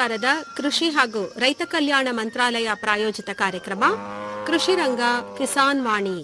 ಸರ್ಕಾರದ ಕೃಷಿ ಹಾಗೂ ರೈತ ಕಲ್ಯಾಣ ಮಂತ್ರಾಲಯ ಪ್ರಾಯೋಜಿತ ಕಾರ್ಯಕ್ರಮ ಕೃಷಿ ರಂಗ ಕಿಸಾನ್ ವಾಣಿ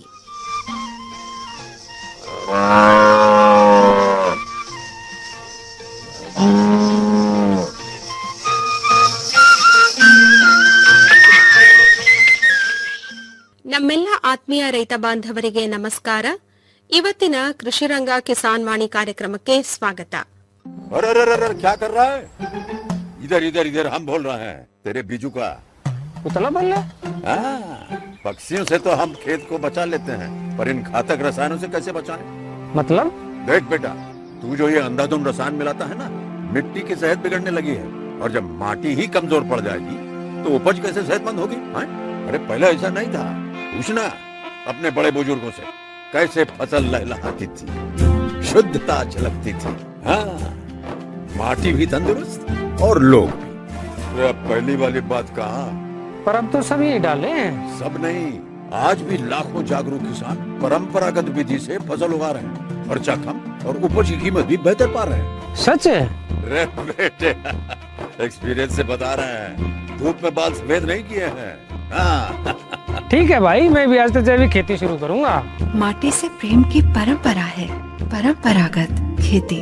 ನಮ್ಮೆಲ್ಲ ಆತ್ಮೀಯ ರೈತ ಬಾಂಧವರಿಗೆ ನಮಸ್ಕಾರ ಇವತ್ತಿನ ಕೃಷಿ ರಂಗ ಕಿಸಾನ್ ವಾಣಿ ಕಾರ್ಯಕ್ರಮಕ್ಕೆ ಸ್ವಾಗತ अरे अरे अरे अरे, क्या कर रहा है इधर इधर इधर हम बोल रहे हैं तेरे बीजू का उतला बल्ला हाँ, पक्षियों से तो हम खेत को बचा लेते हैं पर इन घातक रसायनों से कैसे बचाएं? मतलब देख बेटा तू जो ये अंधाधुंध रसायन मिलाता है ना मिट्टी की सेहत बिगड़ने लगी है और जब माटी ही कमजोर पड़ जाएगी तो उपज कैसे सेहतमंद होगी हाँ? अरे पहले ऐसा नहीं था पूछना अपने बड़े बुजुर्गों से कैसे फसल लहलहाती थी शुद्धता झलकती थी हाँ माटी भी तंदुरुस्त और लोग भी अरे अब पहली वाली बात कहा पर अब तो सब यही डाले हैं सब नहीं आज भी लाखों जागरूक किसान परंपरागत विधि से फसल उगा रहे हैं खर्चा कम और उपज की कीमत भी बेहतर पा रहे हैं सच है रे बेटे एक्सपीरियंस से बता रहे हैं धूप में बाल सफेद नहीं किए हैं हाँ ठीक है भाई मैं भी आज से जैविक खेती शुरू करूंगा माटी से प्रेम की परंपरा है परंपरागत खेती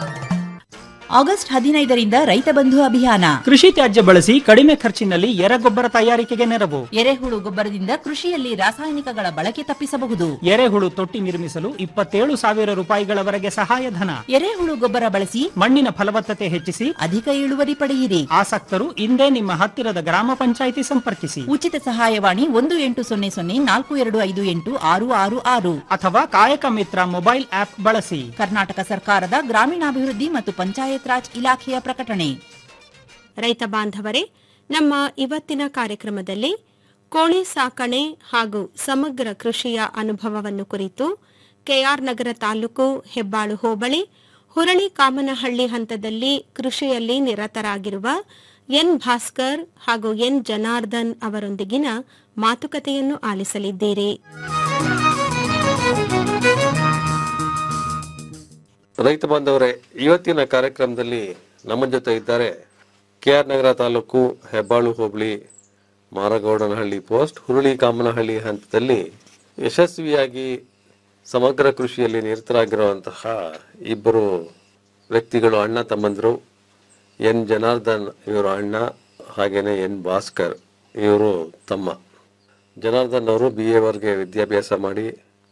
ಆಗಸ್ಟ್ ಹದಿನೈದರಿಂದ ರೈತ ಬಂಧು ಅಭಿಯಾನ ಕೃಷಿ ತ್ಯಾಜ್ಯ ಬಳಸಿ ಕಡಿಮೆ ಖರ್ಚಿನಲ್ಲಿ ಎರೆಗೊಬ್ಬರ ತಯಾರಿಕೆಗೆ ನೆರವು ಎರೆಹುಳು ಗೊಬ್ಬರದಿಂದ ಕೃಷಿಯಲ್ಲಿ ರಾಸಾಯನಿಕಗಳ ಬಳಕೆ ತಪ್ಪಿಸಬಹುದು ಎರೆಹುಳು ತೊಟ್ಟಿ ನಿರ್ಮಿಸಲು ಇಪ್ಪತ್ತೇಳು ಸಾವಿರ ರೂಪಾಯಿಗಳವರೆಗೆ ಸಹಾಯಧನ ಎರೆಹುಳು ಗೊಬ್ಬರ ಬಳಸಿ ಮಣ್ಣಿನ ಫಲವತ್ತತೆ ಹೆಚ್ಚಿಸಿ ಅಧಿಕ ಇಳುವರಿ ಪಡೆಯಿರಿ ಆಸಕ್ತರು ಇಂದೇ ನಿಮ್ಮ ಹತ್ತಿರದ ಗ್ರಾಮ ಪಂಚಾಯಿತಿ ಸಂಪರ್ಕಿಸಿ ಉಚಿತ ಸಹಾಯವಾಣಿ ಒಂದು ಎಂಟು ಸೊನ್ನೆ ಸೊನ್ನೆ ನಾಲ್ಕು ಎರಡು ಐದು ಎಂಟು ಆರು ಆರು ಆರು ಅಥವಾ ಕಾಯಕ ಮಿತ್ರ ಮೊಬೈಲ್ ಆಪ್ ಬಳಸಿ ಕರ್ನಾಟಕ ಸರ್ಕಾರದ ಗ್ರಾಮೀಣಾಭಿವೃದ್ಧಿ ಮತ್ತು ಪಂಚಾಯತ್ ರಾಜ್ ಇಲಾಖೆಯ ಪ್ರಕಟಣೆ ರೈತ ಬಾಂಧವರೇ ನಮ್ಮ ಇವತ್ತಿನ ಕಾರ್ಯಕ್ರಮದಲ್ಲಿ ಕೋಳಿ ಸಾಕಣೆ ಹಾಗೂ ಸಮಗ್ರ ಕೃಷಿಯ ಅನುಭವವನ್ನು ಕುರಿತು ಕೆಆರ್ ನಗರ ತಾಲೂಕು ಹೆಬ್ಬಾಳು ಹೋಬಳಿ ಹುರಳಿ ಕಾಮನಹಳ್ಳಿ ಹಂತದಲ್ಲಿ ಕೃಷಿಯಲ್ಲಿ ನಿರತರಾಗಿರುವ ಎನ್ ಭಾಸ್ಕರ್ ಹಾಗೂ ಎನ್ ಜನಾರ್ದನ್ ಅವರೊಂದಿಗಿನ ಮಾತುಕತೆಯನ್ನು ಆಲಿಸಲಿದ್ದೀರಿ ರೈತ ಬಾಂಧವರೇ ಇವತ್ತಿನ ಕಾರ್ಯಕ್ರಮದಲ್ಲಿ ನಮ್ಮ ಜೊತೆ ಇದ್ದಾರೆ K R Nagara taluk Hebbalu hobli Maragowdanahalli post Huruli Kamanahalli ಹಂತದಲ್ಲಿ ಯಶಸ್ವಿಯಾಗಿ ಸಮಗ್ರ ಕೃಷಿಯಲ್ಲಿ ನಿರತರಾಗಿರುವಂತಹ ಇಬ್ಬರು ವ್ಯಕ್ತಿಗಳು ಅಣ್ಣ ತಮ್ಮಂದರು ಎನ್ ಜನಾರ್ದನ್ ಇವರು ಅಣ್ಣ ಹಾಗೇನೆ ಎನ್ ಭಾಸ್ಕರ್ ಇವರು ತಮ್ಮ ಜನಾರ್ದನ್ ಅವರು ಬಿ ಎವರೆಗೆ ವಿದ್ಯಾಭ್ಯಾಸ ಮಾಡಿ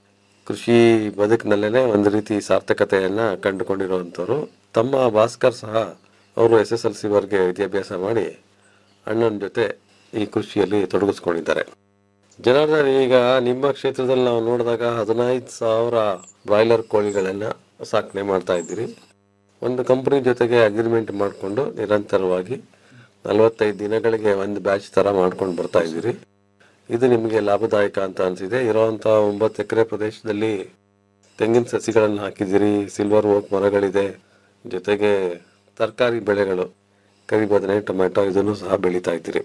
ಕೃಷಿ ಬದುಕಿನಲ್ಲೇ ಒಂದು ರೀತಿ ಸಾರ್ಥಕತೆಯನ್ನ ಕಂಡುಕೊಂಡಿರುವಂಥವ್ರು ತಮ್ಮ ಭಾಸ್ಕರ್ ಸಹ ಅವರು ಎಸ್ ಎಸ್ ಎಲ್ ಸಿ ವರೆಗೆ ವಿದ್ಯಾಭ್ಯಾಸ ಮಾಡಿ ಅಣ್ಣನ ಜೊತೆ ಈ ಕೃಷಿಯಲ್ಲಿ ತೊಡಗಿಸ್ಕೊಂಡಿದ್ದಾರೆ ಜನಾರ್ದನ್ ಈಗ ನಿಮ್ಮ ಕ್ಷೇತ್ರದಲ್ಲಿ ನಾವು ನೋಡಿದಾಗ ಹದಿನೈದು ಸಾವಿರ ಬ್ರಾಯ್ಲರ್ ಕೋಳಿಗಳನ್ನ ಸಾಕಣೆ ಮಾಡ್ತಾ ಇದ್ದೀರಿ ಒಂದು ಕಂಪನಿ ಜೊತೆಗೆ ಅಗ್ರಿಮೆಂಟ್ ಮಾಡಿಕೊಂಡು ನಿರಂತರವಾಗಿ ನಲವತ್ತೈದು ದಿನಗಳಿಗೆ ಒಂದು ಬ್ಯಾಚ್ ತರ ಮಾಡ್ಕೊಂಡು ಬರ್ತಾ ಇದ್ದೀರಿ ಇದು ನಿಮಗೆ ಲಾಭದಾಯಕ ಅಂತ ಅನಿಸಿದೆ ಇರುವಂತ ಒಂಬತ್ತು ಎಕರೆ ಪ್ರದೇಶದಲ್ಲಿ ತೆಂಗಿನ ಸಸಿಗಳನ್ನು ಹಾಕಿದ್ದೀರಿ ಸಿಲ್ವರ್ ಓಕ್ ಮರಗಳಿದೆ ಜೊತೆಗೆ ತರಕಾರಿ ಬೆಳೆಗಳು ಕರಿಬದನೆ ಟೊಮೆಟೊ ಇದನ್ನು ಸಹ ಬೆಳೀತಾ ಇದ್ದೀರಿ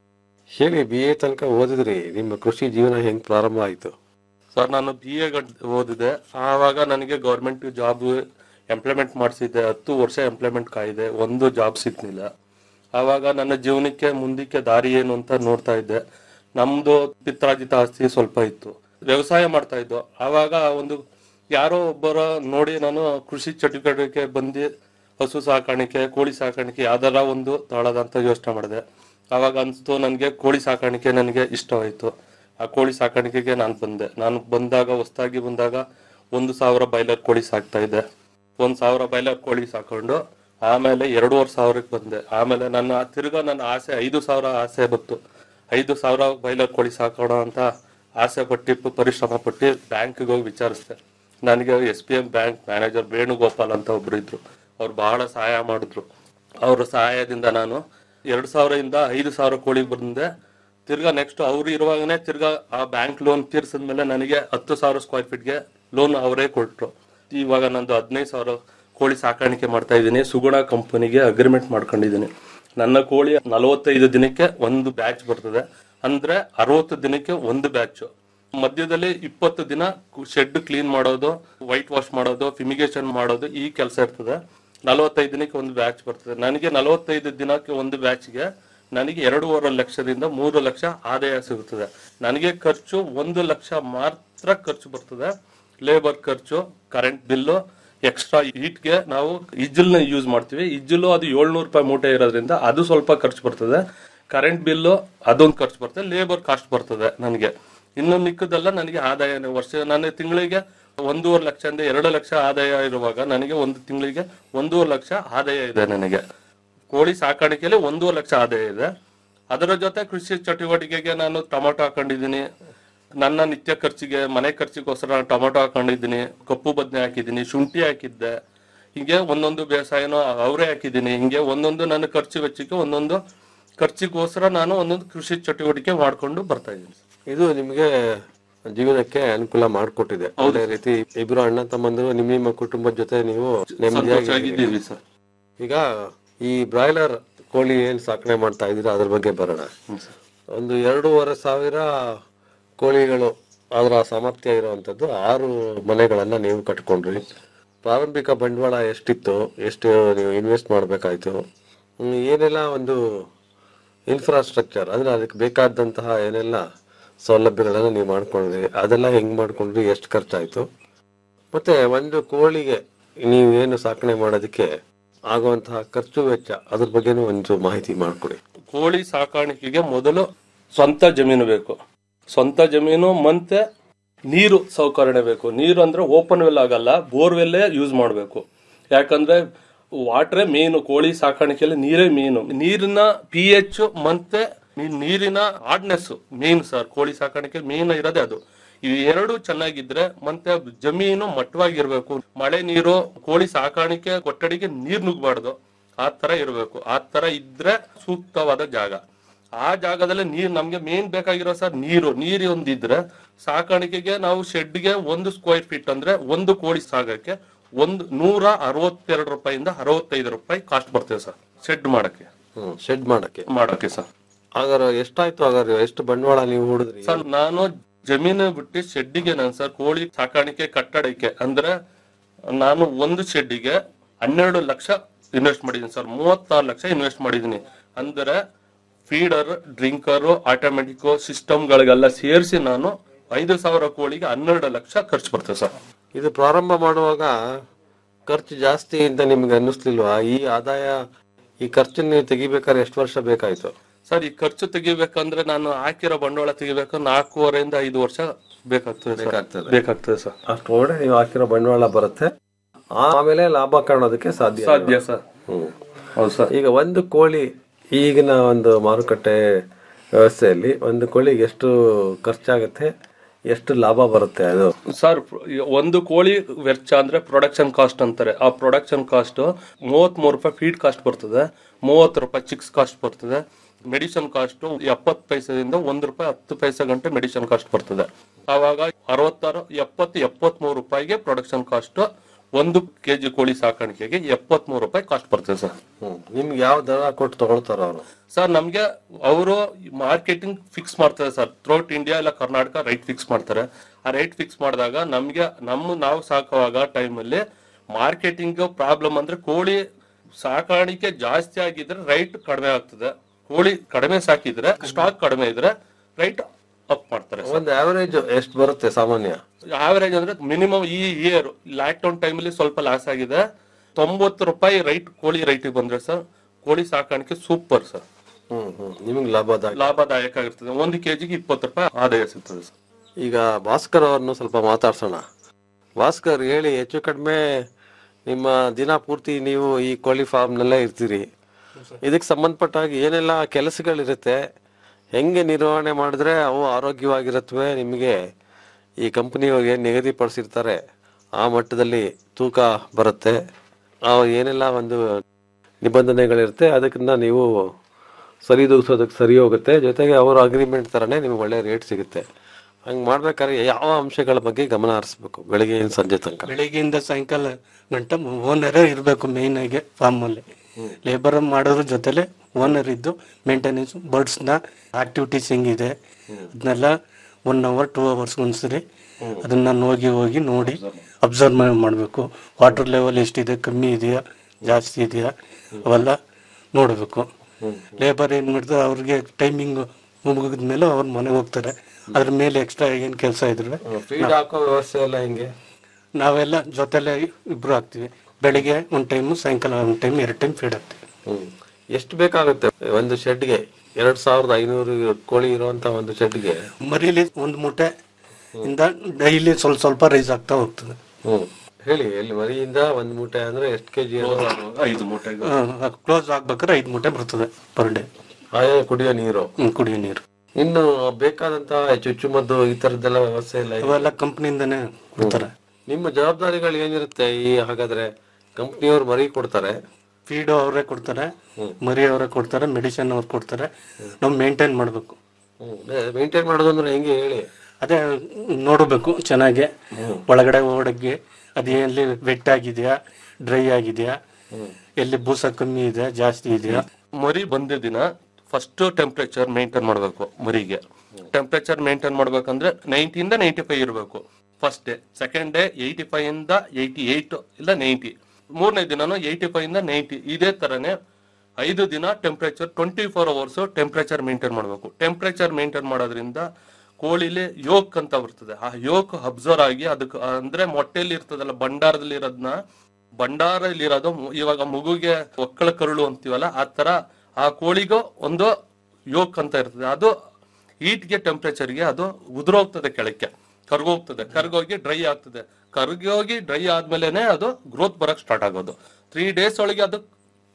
ಹೇಳಿ ಬಿ ಎ ತನಕ ಓದಿದ್ರಿ ನಿಮ್ಮ ಕೃಷಿ ಜೀವನ ಹೆಂಗ್ ಪ್ರಾರಂಭ ಆಯಿತು ಸರ್ ನಾನು ಬಿ ಎ ಓದಿದೆ ಆವಾಗ ನನಗೆ ಗೌರ್ಮೆಂಟ್ ಜಾಬ್ ಎಂಪ್ಲಾಯ್ಮೆಂಟ್ ಮಾಡಿಸಿದ್ದೆ ಹತ್ತು ವರ್ಷ ಎಂಪ್ಲಾಯ್ಮೆಂಟ್ ಕಾಯಿದೆ ಒಂದು ಜಾಬ್ ಸಿಗ್ಲಿಲ್ಲ ಆವಾಗ ನನ್ನ ಜೀವನಕ್ಕೆ ಮುಂದಕ್ಕೆ ದಾರಿ ಏನು ಅಂತ ನೋಡ್ತಾ ಇದ್ದೆ ನಮ್ದು ಪಿತ್ರಾಜಿತ ಆಸ್ತಿ ಸ್ವಲ್ಪ ಇತ್ತು ವ್ಯವಸಾಯ ಮಾಡ್ತಾ ಇದ್ದು ಆವಾಗ ಒಂದು ಯಾರೋ ಒಬ್ಬರ ನೋಡಿ ನಾನು ಕೃಷಿ ಚಟುವಟಿಕೆ ಬಂದು ಹಸು ಸಾಕಾಣಿಕೆ ಕೋಳಿ ಸಾಕಾಣಿಕೆ ಯಾವ್ದಾರ ಒಂದು ತಾಳದಂತ ಯೋಚನೆ ಮಾಡಿದೆ ಆವಾಗ ಅನ್ಸ್ತು ನನಗೆ ಕೋಳಿ ಸಾಕಾಣಿಕೆ ನನಗೆ ಇಷ್ಟವಾಯಿತು ಆ ಕೋಳಿ ಸಾಕಾಣಿಕೆಗೆ ನಾನು ಬಂದೆ ನಾನು ಬಂದಾಗ ಹೊಸದಾಗಿ ಬಂದಾಗ ಒಂದು ಸಾವಿರ ಬೈಲರ್ ಕೋಳಿ ಸಾಕ್ತಾ ಇದ್ದೆ ಒಂದ್ ಸಾವಿರ ಬೈಲರ್ ಕೋಳಿ ಸಾಕೊಂಡು ಆಮೇಲೆ ಎರಡೂವರೆ ಸಾವಿರಕ್ಕೆ ಬಂದೆ ಆಮೇಲೆ ನನ್ನ ತಿರ್ಗಾ ನನ್ನ ಆಸೆ ಐದು ಸಾವಿರ ಆಸೆ ಬಂತು ಐದು ಸಾವಿರ ಬೈಲರ್ ಕೋಳಿ ಸಾಕೋಣ ಅಂತ ಆಸೆ ಪಟ್ಟು ಪರಿಶ್ರಮ ಪಟ್ಟು ಬ್ಯಾಂಕ್ಗೆ ಹೋಗಿ ವಿಚಾರಿಸಿದೆ ನನಗೆ S P M bank manager Venugopal ಅಂತ ಒಬ್ರು ಇದ್ರು ಅವ್ರು ಬಹಳ ಸಹಾಯ ಮಾಡಿದ್ರು ಅವ್ರ ಸಹಾಯದಿಂದ ನಾನು ಎರಡು ಸಾವಿರದಿಂದ ಐದು ಸಾವಿರ ಕೋಳಿ ಬಂದೆ ತಿರ್ಗಾ ನೆಕ್ಸ್ಟ್ ಅವ್ರು ಇರುವಾಗನೇ ತಿರ್ಗಾ ಆ ಬ್ಯಾಂಕ್ ಲೋನ್ ತೀರ್ಸಿದ್ಮೇಲೆ ನನಗೆ ಹತ್ತು ಸಾವಿರ ಸ್ಕ್ವೇರ್ ಫೀಟ್ಗೆ ಲೋನ್ ಅವರೇ ಕೊಟ್ರು ಇವಾಗ ನಂದು ಹದಿನೈದು ಸಾವಿರ ಕೋಳಿ ಸಾಕಾಣಿಕೆ ಮಾಡ್ತಾ ಇದ್ದೀನಿ ಸುಗುಣ ಕಂಪನಿಗೆ ಅಗ್ರಿಮೆಂಟ್ ಮಾಡ್ಕೊಂಡಿದ್ದೀನಿ ನನ್ನ ಕೋಳಿ ನಲವತ್ತೈದು ದಿನಕ್ಕೆ ಒಂದು ಬ್ಯಾಚ್ ಬರ್ತದೆ ಅಂದ್ರೆ ಅರವತ್ತು ದಿನಕ್ಕೆ ಒಂದು ಬ್ಯಾಚ್ ಮಧ್ಯದಲ್ಲಿ ಇಪ್ಪತ್ತು ದಿನ ಶೆಡ್ ಕ್ಲೀನ್ ಮಾಡೋದು ವೈಟ್ ವಾಶ್ ಮಾಡೋದು ಫಿಮಿಗೇಷನ್ ಮಾಡೋದು ಈ ಕೆಲಸ ಇರ್ತದೆ ನಲವತ್ತೈದು ದಿನಕ್ಕೆ ಒಂದು ಬ್ಯಾಚ್ ಬರ್ತದೆ ನನಗೆ ನಲವತ್ತೈದು ದಿನಕ್ಕೆ ಒಂದು ಬ್ಯಾಚ್ಗೆ ನನಗೆ ಎರಡೂವರೆ ಲಕ್ಷದಿಂದ ಮೂರು ಲಕ್ಷ ಆದಾಯ ಸಿಗುತ್ತದೆ ನನಗೆ ಖರ್ಚು ಒಂದು ಲಕ್ಷ ಮಾತ್ರ ಖರ್ಚು ಬರ್ತದೆ ಲೇಬರ್ ಖರ್ಚು ಕರೆಂಟ್ ಬಿಲ್ಲು ಎಕ್ಸ್ಟ್ರಾ ಹೀಟ್ಗೆ ನಾವು ಇಜ್ಜಲ್ನ ಯೂಸ್ ಮಾಡ್ತೀವಿ ಇಜ್ಜಲು ಅದು ಏಳ್ನೂರು ರೂಪಾಯಿ ಮೂಟೆ ಇರೋದ್ರಿಂದ ಅದು ಸ್ವಲ್ಪ ಖರ್ಚು ಬರ್ತದೆ ಕರೆಂಟ್ ಬಿಲ್ಲು ಅದೊಂದು ಖರ್ಚು ಬರ್ತದೆ ಲೇಬರ್ ಕಾಸ್ಟ್ ಬರ್ತದೆ ನನಗೆ ಇನ್ನು ಮಿಕ್ಕದೆಲ್ಲ ನನಗೆ ಆದಾಯನೇ ವರ್ಷ ನನ್ನ ತಿಂಗಳಿಗೆ ಒಂದೂವರೆ ಲಕ್ಷದಿಂದ ಎರಡು ಲಕ್ಷ ಆದಾಯ ಇರುವಾಗ ನನಗೆ ಒಂದು ತಿಂಗಳಿಗೆ ಒಂದೂವರೆ ಲಕ್ಷ ಆದಾಯ ಇದೆ ನನಗೆ ಕೋಳಿ ಸಾಕಾಣಿಕೆಯಲ್ಲಿ ಒಂದೂವರೆ ಲಕ್ಷ ಆದಾಯ ಇದೆ ಅದರ ಜೊತೆ ಕೃಷಿ ಚಟುವಟಿಕೆಗೆ ನಾನು ಟೊಮೊಟೊ ಹಾಕೊಂಡಿದ್ದೀನಿ ನನ್ನ ನಿತ್ಯ ಖರ್ಚಿಗೆ ಮನೆ ಖರ್ಚಿಗೋಸ್ಕರ ನಾನು ಟೊಮೊಟೊ ಹಾಕೊಂಡಿದ್ದೀನಿ ಕಪ್ಪು ಬದನೆ ಹಾಕಿದ್ದೀನಿ ಶುಂಠಿ ಹಾಕಿದ್ದೆ ಹೀಗೆ ಒಂದೊಂದು ಬೇಸಾಯನೂ ಅವರೇ ಹಾಕಿದ್ದೀನಿ ಹಿಂಗೆ ಒಂದೊಂದು ನನ್ನ ಖರ್ಚು ವೆಚ್ಚಕ್ಕೆ ಒಂದೊಂದು ಖರ್ಚಿಗೋಸ್ಕರ ನಾನು ಒಂದೊಂದು ಕೃಷಿ ಚಟುವಟಿಕೆ ಮಾಡ್ಕೊಂಡು ಬರ್ತಾ ಇದ್ದೀನಿ ಇದು ನಿಮಗೆ ಜೀವನಕ್ಕೆ ಅನುಕೂಲ ಮಾಡಿಕೊಟ್ಟಿದೆ ಒಳ್ಳೆ ರೀತಿ ಇಬ್ರು ಅಣ್ಣ ತಮ್ಮಂದಿರು ನಿಮ್ಮ ನಿಮ್ಮ ಕುಟುಂಬದ ಜೊತೆ ನೀವು ನೆಮ್ಮದಿಯಾಗಿ ಸಂತೋಷವಾಗಿದ್ದೀವಿ ಸರ್ ಈಗ ಈ ಬ್ರಾಯ್ಲರ್ ಕೋಳಿ ಏನ್ ಸಾಕಣೆ ಮಾಡ್ತಾ ಇದೀರ ಅದ್ರ ಬಗ್ಗೆ ಬರೋಣ ಒಂದು ಎರಡೂವರೆ ಸಾವಿರ ಕೋಳಿಗಳು ಅದರ ಸಾಮರ್ಥ್ಯ ಇರುವಂತದ್ದು ಆರು ಮನೆಗಳನ್ನ ನೀವು ಕಟ್ಕೊಂಡ್ರಿ ಪ್ರಾರಂಭಿಕ ಬಂಡವಾಳ ಎಷ್ಟಿತ್ತು ಎಷ್ಟು ನೀವು ಇನ್ವೆಸ್ಟ್ ಮಾಡ್ಬೇಕಾಯ್ತು ಹ್ಮ್, ಏನೆಲ್ಲ ಒಂದು ಇನ್ಫ್ರಾಸ್ಟ್ರಕ್ಚರ್ ಅಂದ್ರೆ ಅದಕ್ಕೆ ಬೇಕಾದಂತಹ ಏನೆಲ್ಲ ಸೌಲಭ್ಯಗಳನ್ನ ನೀವು ಮಾಡ್ಕೊಂಡ್ರಿ ಅದೆಲ್ಲ ಹೆಂಗ್ ಮಾಡ್ಕೊಂಡ್ರಿ ಎಷ್ಟು ಖರ್ಚಾಯ್ತು ಮತ್ತೆ ಒಂದು ಕೋಳಿಗೆ ನೀವು ಏನು ಸಾಕಣೆ ಮಾಡೋದಕ್ಕೆ ಆಗುವಂತಹ ಖರ್ಚು ವೆಚ್ಚ ಅದ್ರ ಬಗ್ಗೆನೂ ಒಂದು ಮಾಹಿತಿ ಮಾಡ್ಕೊಡಿ ಕೋಳಿ ಸಾಕಾಣಿಕೆಗೆ ಮೊದಲು ಸ್ವಂತ ಜಮೀನು ಬೇಕು ಸ್ವಂತ ಜಮೀನು ಮತ್ತೆ ನೀರು ಸೌಕರ್ಯ ಬೇಕು ನೀರು ಅಂದ್ರೆ ಓಪನ್ ವೆಲ್ ಆಗಲ್ಲ ಬೋರ್ವೆಲ್ಲೇ ಯೂಸ್ ಮಾಡಬೇಕು ಯಾಕಂದ್ರೆ ವಾಟ್ರೇ ಮೇನು ಕೋಳಿ ಸಾಕಾಣಿಕೆಯಲ್ಲಿ ನೀರೇ ಮೇನು ನೀರಿನ ಪಿ ಎಚ್ ಮತ್ತೆ ನೀ- ನೀರಿನ ಹಾರ್ಡ್ನೆಸ್ ಮೇನ್ ಸರ್ ಕೋಳಿ ಸಾಕಾಣಿಕೆ ಮೇನ್ ಇರೋದೇ ಅದು ಇವು ಎರಡು ಚೆನ್ನಾಗಿದ್ರೆ ಮತ್ತೆ ಜಮೀನು ಮಟ್ಟವಾಗಿರ್ಬೇಕು ಮಳೆ ನೀರು ಕೋಳಿ ಸಾಕಾಣಿಕೆ ಕೊಠಡಿಗೆ ನೀರ್ ನುಗ್ಬಾರ್ದು ಆ ತರ ಇರಬೇಕು ಆ ತರ ಇದ್ರೆ ಸೂಕ್ತವಾದ ಜಾಗ ಆ ಜಾಗದಲ್ಲಿ ನೀರ್ ನಮ್ಗೆ ಮೇನ್ ಬೇಕಾಗಿರೋ ಸರ್ ನೀರು ನೀರು ಒಂದಿದ್ರೆ ಸಾಕಾಣಿಕೆಗೆ ನಾವು ಶೆಡ್ಗೆ ಒಂದು ಸ್ಕ್ವೇರ್ ಫೀಟ್ ಅಂದ್ರೆ ಒಂದು ಕೋಳಿ ಸಾಗಕ್ಕೆ ಒಂದು ನೂರ ಅರವತ್ತೆರಡು ರೂಪಾಯಿಂದ ಅರವತ್ತೈದು ರೂಪಾಯಿ ಕಾಸ್ಟ್ ಬರ್ತದೆ ಸರ್ ಶೆಡ್ ಮಾಡಕ್ಕೆ ಹ್ಮ್ ಶೆಡ್ ಮಾಡಕ್ಕೆ ಮಾಡಕ್ಕೆ ಸರ್ ಹಾಗಾದ್ರೆ ಎಷ್ಟಾಯ್ತು ಹಾಗಾದ್ರೆ ಎಷ್ಟು ಬಂಡವಾಳ ನೀವು ಹೂಡಿದ್ರಿ ಸರ್ ನಾನು ಜಮೀನು ಬಿಟ್ಟು ಶೆಡ್ಡಿಗೆ ನಾನು ಸರ್ ಕೋಳಿ ಸಾಕಾಣಿಕೆ ಕಟ್ಟಡಕ್ಕೆ ಅಂದ್ರೆ ನಾನು ಒಂದು ಶೆಡ್ಡಿಗೆ ಹನ್ನೆರಡು ಲಕ್ಷ ಇನ್ವೆಸ್ಟ್ ಮಾಡಿದ್ದೀನಿ ಸರ್ ಮೂವತ್ತಾರು ಲಕ್ಷ ಇನ್ವೆಸ್ಟ್ ಮಾಡಿದ್ದೀನಿ ಅಂದ್ರೆ ಫೀಡರ್ ಡ್ರಿಂಕರ್ ಆಟೋಮೆಟಿಕ್ ಸಿಸ್ಟಮ್ಗಳಿಗೆಲ್ಲ ಸೇರಿಸಿ ನಾನು ಐದು ಸಾವಿರ ಕೋಳಿಗೆ ಹನ್ನೆರಡು ಲಕ್ಷ ಖರ್ಚು ಬರ್ತದೆ ಸರ್ ಇದು ಪ್ರಾರಂಭ ಮಾಡುವಾಗ ಖರ್ಚು ಜಾಸ್ತಿ ಅಂತ ನಿಮ್ಗೆ ಅನ್ನಿಸ್ಲಿಲ್ವಾ ಈ ಆದಾಯ ಈ ಖರ್ಚನ್ನು ನೀವು ತೆಗಿಬೇಕಾದ್ರೆ ಎಷ್ಟು ವರ್ಷ ಬೇಕಾಯ್ತು ಸರ್ ಈ ಖರ್ಚು ತೆಗಿಬೇಕಂದ್ರೆ ನಾನು ಹಾಕಿರೋ ಬಂಡವಾಳ ತೆಗಿಬೇಕು ನಾಲ್ಕೂವರೆಯಿಂದ ಐದು ವರ್ಷ ಬೇಕಾಗ್ತದೆ ಸರ್. ಬೇಕಾಗ್ತದೆ. ಬೇಕಾಗ್ತದೆ ಸರ್ ಅಷ್ಟು ಒಳಗಡೆ ನೀವು ಹಾಕಿರೋ ಬಂಡವಾಳ ಬರುತ್ತೆ ಆಮೇಲೆ ಲಾಭ ಕಾಣೋದಕ್ಕೆ ಸಾಧ್ಯ ಸಾಧ್ಯ ಸರ್ ಹ್ಮ್. ಹೌದು ಸರ್ ಈಗ ಒಂದು ಕೋಳಿ ಈಗಿನ ಒಂದು ಮಾರುಕಟ್ಟೆ ವ್ಯವಸ್ಥೆಯಲ್ಲಿ ಒಂದು ಕೋಳಿಗೆ ಎಷ್ಟು ಖರ್ಚಾಗುತ್ತೆ ಎಷ್ಟು ಲಾಭ ಬರುತ್ತೆ ಅದು ಸರ್ ಒಂದು ಕೋಳಿ ವೆಚ್ಚ ಅಂದ್ರೆ ಪ್ರೊಡಕ್ಷನ್ ಕಾಸ್ಟ್ ಅಂತಾರೆ ಆ ಪ್ರೊಡಕ್ಷನ್ ಕಾಸ್ಟ್ ಮೂವತ್ತ್ ಮೂರು ರೂಪಾಯಿ ಫೀಡ್ ಕಾಸ್ಟ್ ಬರ್ತದೆ ಮೂವತ್ತು ರೂಪಾಯಿ ಚಿಕ್ಸ್ ಕಾಸ್ಟ್ ಬರ್ತದೆ ಮೆಡಿಸಿನ್ ಕಾಸ್ಟ್ ಎಪ್ಪತ್ತು ಪೈಸೆದಿಂದ ಒಂದು ರೂಪಾಯಿ ಹತ್ತು ಪೈಸೆ ಗಂಟೆ ಮೆಡಿಸಿನ್ ಕಾಸ್ಟ್ ಬರ್ತದೆ ಆವಾಗ ಅರವತ್ತಾರು ಎಪ್ಪತ್ತು ಎಪ್ಪತ್ತ್ ಮೂರು ರೂಪಾಯಿಗೆ ಪ್ರೊಡಕ್ಷನ್ ಕಾಸ್ಟ್ ಒಂದು ಕೆಜಿ ಕೋಳಿ ಸಾಕಾಣಿಕೆಗೆ ಎಪ್ಪತ್ತ್ ಮೂರು ರೂಪಾಯಿ ಕಾಸ್ಟ್ ಬರ್ತದೆ ಸರ್ ಹ್ಮ್. ನಿಮ್ಗೆ ಯಾವ ದರ ಕೊಟ್ಟು ತಗೊಳ್ತಾರ ಅವರು ಸರ್ ನಮ್ಗೆ ಅವರು ಮಾರ್ಕೆಟಿಂಗ್ ಫಿಕ್ಸ್ ಮಾಡ್ತಾರೆ ಸರ್ ಥ್ರೋಟ್ ಇಂಡಿಯಾ ಇಲ್ಲ ಕರ್ನಾಟಕ ರೈಟ್ ಫಿಕ್ಸ್ ಮಾಡ್ತಾರೆ ಆ ರೈಟ್ ಫಿಕ್ಸ್ ಮಾಡಿದಾಗ ನಮ್ಗೆ ನಮ್ಮ ನಾವು ಸಾಕುವಾಗ ಟೈಮಲ್ಲಿ ಮಾರ್ಕೆಟಿಂಗ್ ಪ್ರಾಬ್ಲಮ್ ಅಂದ್ರೆ ಕೋಳಿ ಸಾಕಾಣಿಕೆ ಜಾಸ್ತಿ ಆಗಿದ್ರೆ ರೈಟ್ ಕಡಿಮೆ ಆಗ್ತದೆ ಕೋಳಿ ಕಡಿಮೆ ಸಾಕಿದ್ರೆ ಸ್ಟಾಕ್ ಕಡಿಮೆ ಇದ್ರೆ ರೈಟ್ ಅಪ್ ಮಾಡ್ತಾರೆ ಒಂದು ಆವರೇಜ್ ಎಷ್ಟು ಬರುತ್ತೆ ಸಾಮಾನ್ಯ ಆವರೇಜ್ ಅಂದ್ರೆ ಮಿನಿಮಮ್ ಈ ಇಯರ್ ಲಾಕ್ಡೌನ್ ಟೈಮಲ್ಲಿ ಸ್ವಲ್ಪ ಲಾಸ್ ಆಗಿದೆ ತೊಂಬತ್ತು ರೂಪಾಯಿ ರೈಟ್ ಕೋಳಿ ರೈಟಿಗೆ ಬಂದ್ರೆ ಸರ್ ಕೋಳಿ ಸಾಕಾಣಿಕೆ ಸೂಪರ್ ಸರ್ ಹ್ಮ್ ಹ್ಮ್ ನಿಮ್ಗೆ ಲಾಭದಾಯಕ ಲಾಭದಾಯಕ ಆಗಿರ್ತದೆ ಒಂದು ಕೆಜಿಗೆ ಇಪ್ಪತ್ತು ರೂಪಾಯಿ ಆದಾಯ ಸಿಗ್ತದೆ ಸರ್ ಈಗ ಭಾಸ್ಕರ್ ಅವ್ರನ್ನು ಸ್ವಲ್ಪ ಮಾತಾಡ್ಸೋಣ ಭಾಸ್ಕರ್ ಹೇಳಿ ಹೆಚ್ಚು ಕಡಿಮೆ ನಿಮ್ಮ ದಿನ ಪೂರ್ತಿ ನೀವು ಈ ಕೋಳಿ ಫಾರ್ಮ್ನಲ್ಲೇ ಇರ್ತೀರಿ ಇದಕ್ಕೆ ಸಂಬಂಧಪಟ್ಟ ಹಾಗೆ ಏನೆಲ್ಲ ಕೆಲಸಗಳಿರುತ್ತೆ ಹೆಂಗೆ ನಿರ್ವಹಣೆ ಮಾಡಿದ್ರೆ ಅವು ಆರೋಗ್ಯವಾಗಿರುತ್ತವೆ ನಿಮಗೆ ಈ ಕಂಪನಿಯವ್ರು ಏನು ನಿಗದಿಪಡಿಸಿರ್ತಾರೆ ಆ ಮಟ್ಟದಲ್ಲಿ ತೂಕ ಬರುತ್ತೆ ಅವು ಏನೆಲ್ಲ ಒಂದು ನಿಬಂಧನೆಗಳಿರುತ್ತೆ ಅದಕ್ಕಿಂತ ನೀವು ಸರಿದೂಗಿಸೋದಕ್ಕೆ ಸರಿ ಹೋಗುತ್ತೆ ಜೊತೆಗೆ ಅವರ ಅಗ್ರಿಮೆಂಟ್ ಥರನೇ ನಿಮ್ಗೆ ಒಳ್ಳೆ ರೇಟ್ ಸಿಗುತ್ತೆ ಹಂಗೆ ಮಾಡ್ಬೇಕಾದ್ರೆ ಯಾವ ಅಂಶಗಳ ಬಗ್ಗೆ ಗಮನ ಹರಿಸ್ಬೇಕು ಬೆಳಿಗ್ಗೆಯಿಂದ ಸಂಜೆ ತನಕ ಬೆಳಿಗ್ಗೆಯಿಂದ ಸಾಯಂಕಾಲ ಗಂಟ ಓನರೇ ಇರಬೇಕು ಮೇಯ್ನ್ ಆಗಿ ಫಾರ್ಮಲ್ಲಿ ಲೇಬರ್ ಮಾಡೋದ್ರ ಜೊತೆಲೆ ಓನರ್ ಇದ್ದು ಮೇಂಟೆನೆನ್ಸ್ ಬರ್ಡ್ಸ್ನ ಆಕ್ಟಿವಿಟೀಸ್ ಹೆಂಗಿದೆ ಅದನ್ನೆಲ್ಲ ಒನ್ ಅವರ್ ಟೂ ಅವರ್ಸ್ ಒಂದ್ಸರಿ ಅದನ್ನ ನಾನು ಹೋಗಿ ಹೋಗಿ ನೋಡಿ ಅಬ್ಸರ್ವ್ ಮಾಡಬೇಕು ವಾಟರ್ ಲೆವೆಲ್ ಎಷ್ಟಿದೆ ಕಮ್ಮಿ ಇದೆಯಾ ಜಾಸ್ತಿ ಇದೆಯಾ ಅವೆಲ್ಲ ನೋಡಬೇಕು ಲೇಬರ್ ಏನು ಮಾಡ್ತಾರೆ ಅವ್ರಿಗೆ ಟೈಮಿಂಗ್ ಮುಗಿದ ಮೇಲೆ ಅವ್ರ ಮನೆಗೆ ಹೋಗ್ತಾರೆ ಅದ್ರ ಮೇಲೆ ಎಕ್ಸ್ಟ್ರಾ ಏನು ಕೆಲಸ ಇದ್ರೆ ಫೀಡ್ ಹಾಕೋ ವ್ಯವಸ್ಥೆ ಎಲ್ಲ ಹೆಂಗೆ ನಾವೆಲ್ಲ ಜೊತೆಲೆ ಇಬ್ರು ಹಾಕ್ತಿವಿ ಬೆಳಿಗ್ಗೆ ಒಂದು ಟೈಮು ಸಾಯಂಕಾಲ ಒಂದು ಟೈಮ್ ಎರಡು ಟೈಮ್ ಫೀಡ್ ಹಾಕ್ತಿವಿ ಹ್ಮ್ ಎಷ್ಟು ಬೇಕಾಗುತ್ತೆ ಒಂದು ಶೆಡ್ಗೆ ಎರಡ್ ಸಾವಿರದ ಐನೂರು ಕೋಳಿ ಇರುವಂತ ಒಂದು ಶೆಡ್ಗೆ ಮರಿಲಿ ಒಂದು ಮೂಟೆ ಇಂದ ಡೈಲಿ ಸ್ವಲ್ಪ ಸ್ವಲ್ಪ ರೈಸ್ ಆಗ್ತಾ ಹೋಗ್ತದೆ ಹ್ಮ್ ಹೇಳಿ ಎಲ್ಲಿ ಮರಿಯಿಂದ ಒಂದ್ ಮೂಟೆ ಅಂದ್ರೆ ಎಷ್ಟು ಕೆಜಿ ಐದು ಮೂಟೆಗೆ ಕ್ಲೋಸ್ ಆಗ್ಬೇಕಾದ್ರೆ ಐದು ಮೂಟೆ ಬರ್ತದೆ ಪರ್ ಡೇ ಆಯಾ ಕುಡಿಯೋ ನೀರು ಕುಡಿಯೋ ನೀರು ಇನ್ನು ಬೇಕಾದಂತ ಚುಚ್ಚುಮದ್ದು ಈ ತರದ್ದೆಲ್ಲ ವ್ಯವಸ್ಥೆ ಇಲ್ಲ ಇದೆ. ಅವೆಲ್ಲ ಕಂಪ್ನಿಯಿಂದನೇ ಕೊಡ್ತಾರೆ ನಿಮ್ಮ ಜವಾಬ್ದಾರಿಗಳು ಏನಿರುತ್ತೆ ಈ ಹಾಗಾದ್ರೆ ಕಂಪ್ನಿಯವ್ರು ಮರಿ ಕೊಡ್ತಾರೆ ಫೀಡು ಅವರೇ ಕೊಡ್ತಾರೆ ಮರಿ ಅವರೇ ಕೊಡ್ತಾರೆ ಮೆಡಿಸಿನ್ ಅವ್ರು ಕೊಡ್ತಾರೆ ನಾವು ಮೇಂಟೈನ್ ಮಾಡಬೇಕು ಮೇಂಟೈನ್ ಮಾಡೋದು ಅಂದ್ರೆ ಹೆಂಗೆ ಹೇಳಿ ಅದೇ ನೋಡಬೇಕು ಚೆನ್ನಾಗಿ ಒಳಗಡೆ ಒಳಗೆ ಅದು ಎಲ್ಲಿ ವೆಟ್ ಆಗಿದೆಯಾ ಡ್ರೈ ಆಗಿದೆಯಾ ಎಲ್ಲಿ ಬೂಸ ಕಮ್ಮಿ ಇದೆ ಜಾಸ್ತಿ ಇದೆಯಾ ಮರಿ ಬಂದ ದಿನ ಫಸ್ಟ್ ಟೆಂಪ್ರೇಚರ್ ಮೇಂಟೈನ್ ಮಾಡಬೇಕು ಮರಿಗೆ ಟೆಂಪ್ರೇಚರ್ ಮೇಂಟೈನ್ ಮಾಡ್ಬೇಕಂದ್ರೆ ನೈಂಟಿ ಇಂದ ನೈಂಟಿ ಫೈವ್ ಇರಬೇಕು first day second day eighty five ಇಂದ ಏಯ್ಟಿ ಏಯ್ಟ್ ಇಲ್ಲ ನೈಂಟಿ ಮೂರನೇ ದಿನನೂ ಏಯ್ಟಿ ಫೈವ್ ಇಂದ ನೈಂಟಿ ಇದೇ ತರನೇ ಐದು ದಿನ temperature twenty four hours temperature maintain ಮಾಡಬೇಕು ಟೆಂಪ್ರೇಚರ್ ಮೇಂಟೈನ್ ಮಾಡೋದ್ರಿಂದ ಕೋಳಿಲಿ ಯೋಕ್ ಅಂತ ಬರ್ತದೆ ಆ ಯೋಕ್ ಅಬ್ಸರ್ವ್ ಆಗಿ ಅದಕ್ಕೆ ಅಂದ್ರೆ ಮೊಟ್ಟೆಯಲ್ಲಿ ಇರ್ತದಲ್ಲ ಭಂಡಾರದಲ್ಲಿ ಇರೋದನ್ನ ಭಂಡಾರದಲ್ಲಿ ಇರೋದು ಮು- ಇವಾಗ ಮಗುಗೆ ಒಕ್ಕಳ ಕರುಳು ಅಂತೀವಲ್ಲ ಆ ತರ ಆ ಕೋಳಿಗೂ ಒಂದು ಯೋಕ್ ಅಂತ ಇರ್ತದೆ ಅದು ಹೀಟ್ಗೆ ಟೆಂಪ್ರೇಚರ್ಗೆ ಅದು ಉದುರೋಗ್ತದೆ ಕೆಳಕ್ಕೆ ಕರ್ಗೋಗ್ತದೆ ಕರ್ಗೋಗಿ ಡ್ರೈ ಆಗ್ತದೆ ಕರ್ಗೋಗಿ ಡ್ರೈ ಆದ್ಮೇಲೆನೆ ಅದು ಗ್ರೋತ್ ಬರಕ್ ಸ್ಟಾರ್ಟ್ ಆಗೋದು ತ್ರೀ ಡೇಸ್ ಒಳಗೆ ಅದು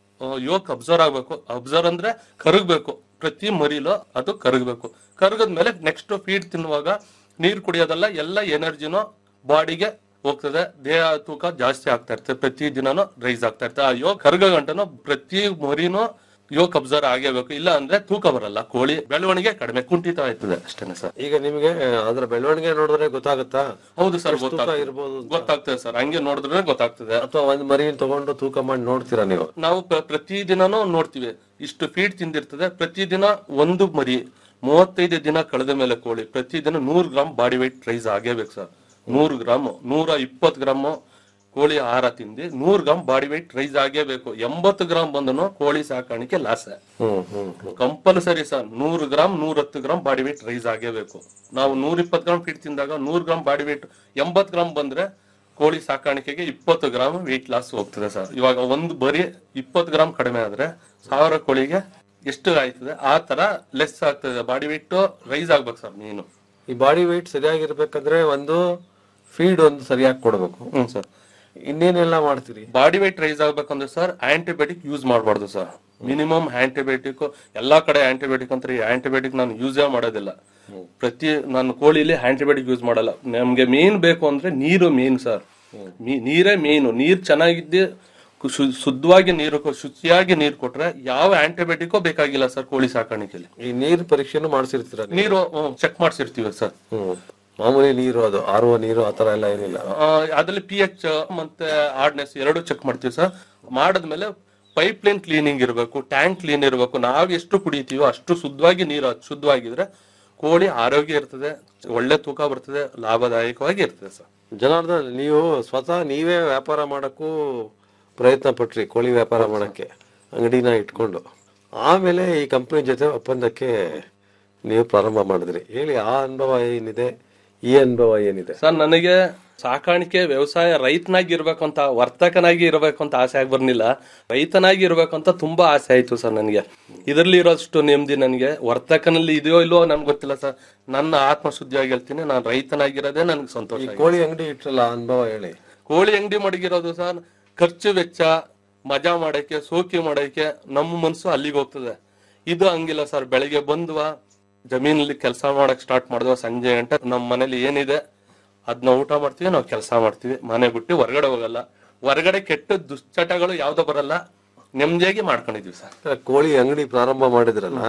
ಯೋಕ್ ಅಬ್ಸರ್ವ್ ಆಗ್ಬೇಕು ಅಬ್ಸರ್ವ್ ಅಂದ್ರೆ ಕರಗಬೇಕು ಪ್ರತಿ ಮರಿಲೂ ಅದು ಕರಗಬೇಕು ಕರಗದ್ಮೇಲೆ ನೆಕ್ಸ್ಟ್ ಫೀಡ್ ತಿನ್ನುವಾಗ ನೀರು ಕುಡಿಯೋದಲ್ಲ ಎಲ್ಲ ಎನರ್ಜಿನೂ ಬಾಡಿಗೆ ಹೋಗ್ತದೆ ದೇಹ ತೂಕ ಜಾಸ್ತಿ ಆಗ್ತಾ ಇರ್ತದೆ ಪ್ರತಿ ದಿನನೂ ರೈಸ್ ಆಗ್ತಾ ಇರ್ತದೆ ಆ ಯೋಗ ಕರಗ ಗಂಟನು ಪ್ರತಿ ಮರಿನೂ ಯೋಗ ಅಬ್ಸರ್ವ್ ಆಗೇಬೇಕು ಇಲ್ಲ ಅಂದ್ರೆ ತೂಕ ಬರಲ್ಲ ಕೋಳಿ ಬೆಳವಣಿಗೆ ಕಡಿಮೆ ಕುಂಠಿತ ಆಯ್ತದೆ ಅಷ್ಟೇನೆ ಸರ್ ಈಗ ನಿಮಗೆ ಅದರ ಬೆಳವಣಿಗೆ ನೋಡಿದ್ರೆ ಗೊತ್ತಾಗುತ್ತಾ ಹೌದು ಸರ್ ಎಷ್ಟು ತೂಕ ಇರ್ಬೋದು ಅಂತ? ಗೊತ್ತಾಗ್ತದೆ ಸರ್ ಹಂಗೆ ನೋಡಿದ್ರೆ ಗೊತ್ತಾಗ್ತದೆ ಅಥವಾ ಒಂದ್ ಮರಿ ತಗೊಂಡು ತೂಕ ಮಾಡಿ ನೋಡ್ತೀರಾ ನೀವು ನಾವು ಪ್ರ- ಪ್ರತಿದಿನನೂ ನೋಡ್ತೀವಿ ಇಷ್ಟು ಫೀಡ್ ತಿಂದಿರ್ತದೆ ಪ್ರತಿದಿನ ಒಂದು ಮರಿ ಮೂವತ್ತೈದು ದಿನ ಕಳೆದ ಮೇಲೆ ಕೋಳಿ ಪ್ರತಿದಿನ ನೂರು ಗ್ರಾಮ್ ಬಾಡಿ weight ರೈಸ್ ಆಗೇಬೇಕು ಸರ್ ನೂರು ಗ್ರಾಮ್ ನೂರ ಇಪ್ಪತ್ತು ಗ್ರಾಮ್ ಕೋಳಿ ಆಹಾರ ತಿಂದು ನೂರು ಗ್ರಾಮ್ ಬಾಡಿ weight ರೈಸ್ ಆಗೇಬೇಕು ಎಂಬತ್ತು ಗ್ರಾಮ್ ಬಂದನು ಕೋಳಿ ಸಾಕಾಣಿಕೆ ಲಾಸ್ ಹ್ಮ್ ಹ್ಮ್ ಹ್ಮ್ ಕಂಪಲ್ಸರಿ ಸರ್ ನೂರು ಗ್ರಾಮ್ ನೂರತ್ತು ಗ್ರಾಮ್ ಬಾಡಿ weight ರೈಸ್ ಆಗೇಬೇಕು ನಾವು ನೂರ ಇಪ್ಪತ್ತು ಗ್ರಾಮ್ ಫೀಡ್ ತಿಂದಾಗ ನೂರು ಗ್ರಾಮ್ ಬಾಡಿ weight ಎಂಬತ್ತು ಗ್ರಾಮ್ ಬಂದ್ರೆ ಕೋಳಿ ಸಾಕಾಣಿಕೆಗೆ ಇಪ್ಪತ್ತು ಗ್ರಾಮ್ weight ಲಾಸ್ ಹೋಗ್ತದೆ ಸರ್ ಇವಾಗ ಒಂದು ಬರೀ ಇಪ್ಪತ್ತು ಗ್ರಾಮ್ ಕಡಿಮೆ ಆದ್ರೆ ಸಾವಿರ ಕೋಳಿಗೆ ಎಷ್ಟು ಆಯ್ತದೆ ಆ ತರ ಲೆಸ್ ಆಗ್ತದೆ ಬಾಡಿ weight ರೈಸ್ ಆಗ್ಬೇಕು ಸರ್ ನೀನು ಈ ಬಾಡಿ ವೆಯ್ಟ್ ಸರಿಯಾಗಿರ್ಬೇಕಂದ್ರೆ ಒಂದು ಫೀಡ್ ಒಂದು ಸರಿಯಾಗಿ ಕೊಡ್ಬೇಕು ಹ್ಮ್ ಸರ್ ಇನ್ನೇನೆಲ್ಲ ಮಾಡ್ತೀರಿ ಬಾಡಿ weight ರೈಸ್ ಆಗ್ಬೇಕಂದ್ರೆ ಸರ್ ಆಂಟಿಬಯೋಟಿಕ್ ಯೂಸ್ ಮಾಡಬಾರ್ದು ಸರ್ ಮಿನಿಮಮ್ ಆಂಟಿಬಯೋಟಿಕ್ ಎಲ್ಲಾ ಕಡೆ ಆಂಟಿಬಯೋಟಿಕ್ ಅಂತ ಆಂಟಿಬಯೋಟಿಕ್ ನಾನು ಯೂಸೇ ಮಾಡೋದಿಲ್ಲ ಪ್ರತಿ ನಾನು ಕೋಳಿಲಿ ಆಂಟಿಬಯೋಟಿಕ್ ಯೂಸ್ ಮಾಡಲ್ಲ ನಮ್ಗೆ ಮೇನ್ ಬೇಕು ಅಂದ್ರೆ ನೀರು ಮೇನ್ ಸರ್ ನೀರೇ ಮೇನು ನೀರ್ ಚೆನ್ನಾಗಿದ್ದೆ ಕು- ಶು- ಶುದ್ಧವಾಗಿ ನೀರು ಕೊ- ಶುಚಿಯಾಗಿ ನೀರು ಕೊಟ್ರೆ ಯಾವ ಆಂಟಿಬಯೋಟಿಕೋ ಬೇಕಾಗಿಲ್ಲ ಸರ್ ಕೋಳಿ ಸಾಕಾಣಿಕೆಯಲ್ಲಿ ಈ ನೀರು ಪರೀಕ್ಷೆನೂ ಮಾಡಿಸಿರ್ತೀರ ನೀರು ಚೆಕ್ ಮಾಡಿಸಿರ್ತೀವಿ ಸರ್ ಹ್ಮ್ ಮಾಮೂಲಿ ನೀರು ಅದು ಆರುವ ನೀರು ಆತರ ಎಲ್ಲ ಏನಿಲ್ಲ ಆ, ಅದ್ರಲ್ಲಿ ಪಿ ಎಚ್ ಮತ್ತೆ ಹಾರ್ಡ್ನೆಸ್ ಎರಡು ಚೆಕ್ ಮಾಡ್ತೀವಿ ಸರ್ ಮಾಡಿದ್ಮೇಲೆ ಪೈಪ್ ಲೈನ್ ಕ್ಲೀನಿಂಗ್ ಇರಬೇಕು ಟ್ಯಾಂಕ್ ಕ್ಲೀನ್ ಇರಬೇಕು ನಾವು ಎಷ್ಟು ಕುಡಿತೀವೋ ಅಷ್ಟು ಶುದ್ಧವಾಗಿ ನೀರು ಶುದ್ಧವಾಗಿದ್ರೆ ಕೋಳಿ ಆರೋಗ್ಯ ಇರ್ತದೆ ಒಳ್ಳೆ ತೂಕ ಬರ್ತದೆ ಲಾಭದಾಯಕವಾಗಿ ಇರ್ತದೆ ಸರ್ ಜನಾರ್ದನ್ ನೀವು ಸ್ವತಃ ನೀವೇ ವ್ಯಾಪಾರ ಮಾಡಕ್ಕೂ ಪ್ರಯತ್ನ ಪಟ್ರಿ ಕೋಳಿ ವ್ಯಾಪಾರ ಮಾಡಕ್ಕೆ ಅಂಗಡಿನ ಇಟ್ಕೊಂಡು ಆಮೇಲೆ ಈ ಕಂಪನಿ ಜೊತೆ ಒಪ್ಪಂದಕ್ಕೆ ನೀವು ಪ್ರಾರಂಭ ಮಾಡಿದ್ರಿ ಹೇಳಿ ಆ ಅನುಭವ ಏನಿದೆ ಈ ಅನುಭವ ಏನಿದೆ ಸರ್ ನನಗೆ ಸಾಕಾಣಿಕೆ ವ್ಯವಸಾಯ ರೈತನಾಗಿ ಇರ್ಬೇಕಂತ ವರ್ತಕನಾಗಿ ಇರ್ಬೇಕು ಅಂತ ಆಸೆ ಆಗಿ ಬರ್ಲಿಲ್ಲ ರೈತನಾಗಿ ಇರ್ಬೇಕಂತ ತುಂಬಾ ಆಸೆ ಆಯ್ತು ಸರ್ ನನಗೆ ಇದರಲ್ಲಿ ಇರೋಷ್ಟು ನೆಮ್ಮದಿ ನನಗೆ ವರ್ತಕನಲ್ಲಿ ಇದೆಯೋ ಇಲ್ವೋ ನನ್ಗೆ ಗೊತ್ತಿಲ್ಲ ಸರ್ ನನ್ನ ಆತ್ಮಶುದ್ಧಿಯಾಗಿ ಹೇಳ್ತೀನಿ ನಾನು ರೈತನಾಗಿರೋದೇ ನನಗೆ ಸಂತೋಷ ಈ ಆಗಿದೆ. ಕೋಳಿ ಅಂಗಡಿ ಇಟ್ರಲ್ಲ ಆ ಅನುಭವ ಹೇಳಿ ಕೋಳಿ ಅಂಗಡಿ ಮಡಗಿರೋದು ಸರ್ ಖರ್ಚು ವೆಚ್ಚ ಮಜಾ ಮಾಡಕ್ಕೆ ಸೋಕಿ ಮಾಡಕ್ಕೆ ನಮ್ಮ ಮನ್ಸು ಅಲ್ಲಿಗೆ ಹೋಗ್ತದೆ ಇದು ಹಂಗಿಲ್ಲ ಸರ್ ಬೆಳಿಗ್ಗೆ ಬಂದ್ವಾ ಜಮೀನಲ್ಲಿ ಕೆಲಸ ಮಾಡಕ್ ಸ್ಟಾರ್ಟ್ ಮಾಡಿದ್ವ ಸಂಜೆ ಗಂಟೆ ನಮ್ಮ ಮನೇಲಿ ಏನಿದೆ ಅದನ್ನ ಊಟ ಮಾಡ್ತೀವಿ ನಾವು ಕೆಲಸ ಮಾಡ್ತೀವಿ ಮನೆ ಬಿಟ್ಟು ಹೊರಗಡೆ ಹೋಗಲ್ಲ ಹೊರಗಡೆ ಕೆಟ್ಟ ದುಶ್ಚಟಗಳು ಯಾವ್ದೋ ಬರಲ್ಲ ನೆಮ್ಮದಿಯಾಗಿ ಮಾಡ್ಕೊಂಡಿದೀವಿ ಸರ್ ಕೋಳಿ ಅಂಗಡಿ ಪ್ರಾರಂಭ ಮಾಡಿದ್ರಲ್ಲ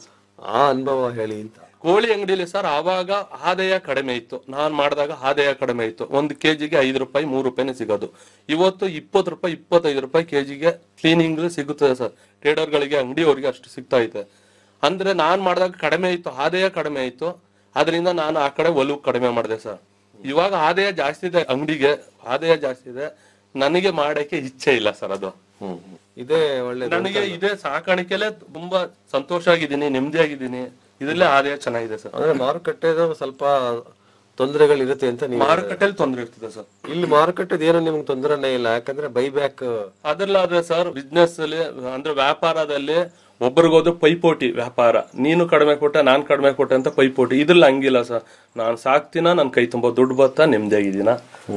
ಆ ಅನುಭವ ಹೇಳಿ ಅಂತ ಕೋಳಿ ಅಂಗಡಿಲಿ ಸರ್ ಆವಾಗ ಆದಾಯ ಕಡಿಮೆ ಇತ್ತು ನಾನ್ ಮಾಡಿದಾಗ ಆದಾಯ ಕಡಿಮೆ ಇತ್ತು ಒಂದು ಕೆಜಿಗೆ ಐದು ರೂಪಾಯಿ ಮೂರು ರೂಪಾಯಿನೇ ಸಿಗೋದು ಇವತ್ತು ಇಪ್ಪತ್ತು ರೂಪಾಯಿ ಇಪ್ಪತ್ತೈದು ರೂಪಾಯಿ ಕೆಜಿಗೆ ಕ್ಲೀನಿಂಗ್ ಸಿಗುತ್ತದೆ ಸರ್ ಟ್ರೇಡರ್ಗಳಿಗೆ ಅಂಗಡಿಯವರಿಗೆ ಅಷ್ಟು ಸಿಗ್ತಾ ಇದೆ ಅಂದ್ರೆ ನಾನ್ ಮಾಡಿದಾಗ ಕಡಿಮೆ ಇತ್ತು ಆದಾಯ ಕಡಿಮೆ ಇತ್ತು ಅದರಿಂದ ನಾನು ಆ ಕಡೆ ಒಲವು ಕಡಿಮೆ ಮಾಡಿದೆ ಸರ್ ಇವಾಗ ಆದಾಯ ಜಾಸ್ತಿ ಇದೆ ಅಂಗಡಿಗೆ ಆದಾಯ ಜಾಸ್ತಿ ಇದೆ ನನಗೆ ಮಾಡಕ್ಕೆ ಇಚ್ಛೆ ಇಲ್ಲ ಸರ್ ಅದು ಹ್ಮ್ ಹ್ಮ್. ಇದೇ ಒಳ್ಳೆ ನನಗೆ ಇದೇ ಸಾಕಾಣಿಕೆಲೆ ತುಂಬಾ ಸಂತೋಷ ಆಗಿದ್ದೀನಿ ನೆಮ್ಮದಿ ಆಗಿದ್ದೀನಿ ಇದ್ರಲ್ಲೇ ಆದಾಯ ಚೆನ್ನಾಗಿದೆ ಸರ್ ಅಂದ್ರೆ ಮಾರುಕಟ್ಟೆದು ಸ್ವಲ್ಪ ತೊಂದರೆಗಳಿರುತ್ತೆ ಅಂತ ನೀವು ಮಾರುಕಟ್ಟೆಲಿ ತೊಂದರೆ ಇರ್ತದೆ ಸರ್ ಇಲ್ಲಿ ಮಾರುಕಟ್ಟೆದು ಏನು ನಿಮ್ಗೆ ತೊಂದರೆನೇ ಇಲ್ಲ ಯಾಕಂದ್ರೆ ಬೈಬ್ಯಾಕ್ ಅದ್ರಲ್ಲಾದ್ರೆ ಸರ್ ಬಿಸ್ನೆಸ್ ಅಲ್ಲಿ ಅಂದ್ರೆ ವ್ಯಾಪಾರದಲ್ಲಿ ಒಬ್ರಿಗೋದ್ರು ಪೈಪೋಟಿ ವ್ಯಾಪಾರ ನೀನು ಕಡಿಮೆ ಕೊಟ್ಟೆ ನಾನ್ ಕಡಿಮೆ ಕೊಟ್ಟೆ ಅಂತ ಪೈಪೋಟಿ ಇದ್ರಲ್ಲಿ ಹಂಗಿಲ್ಲ ಸರ್ ನಾನ್ ಸಾಕ್ತಿನ ನನ್ ಕೈ ತುಂಬಾ ದುಡ್ಡು ಬತ್ತಾ ನೆಮ್ಮದಿಯಾಗಿದ್ದೀನ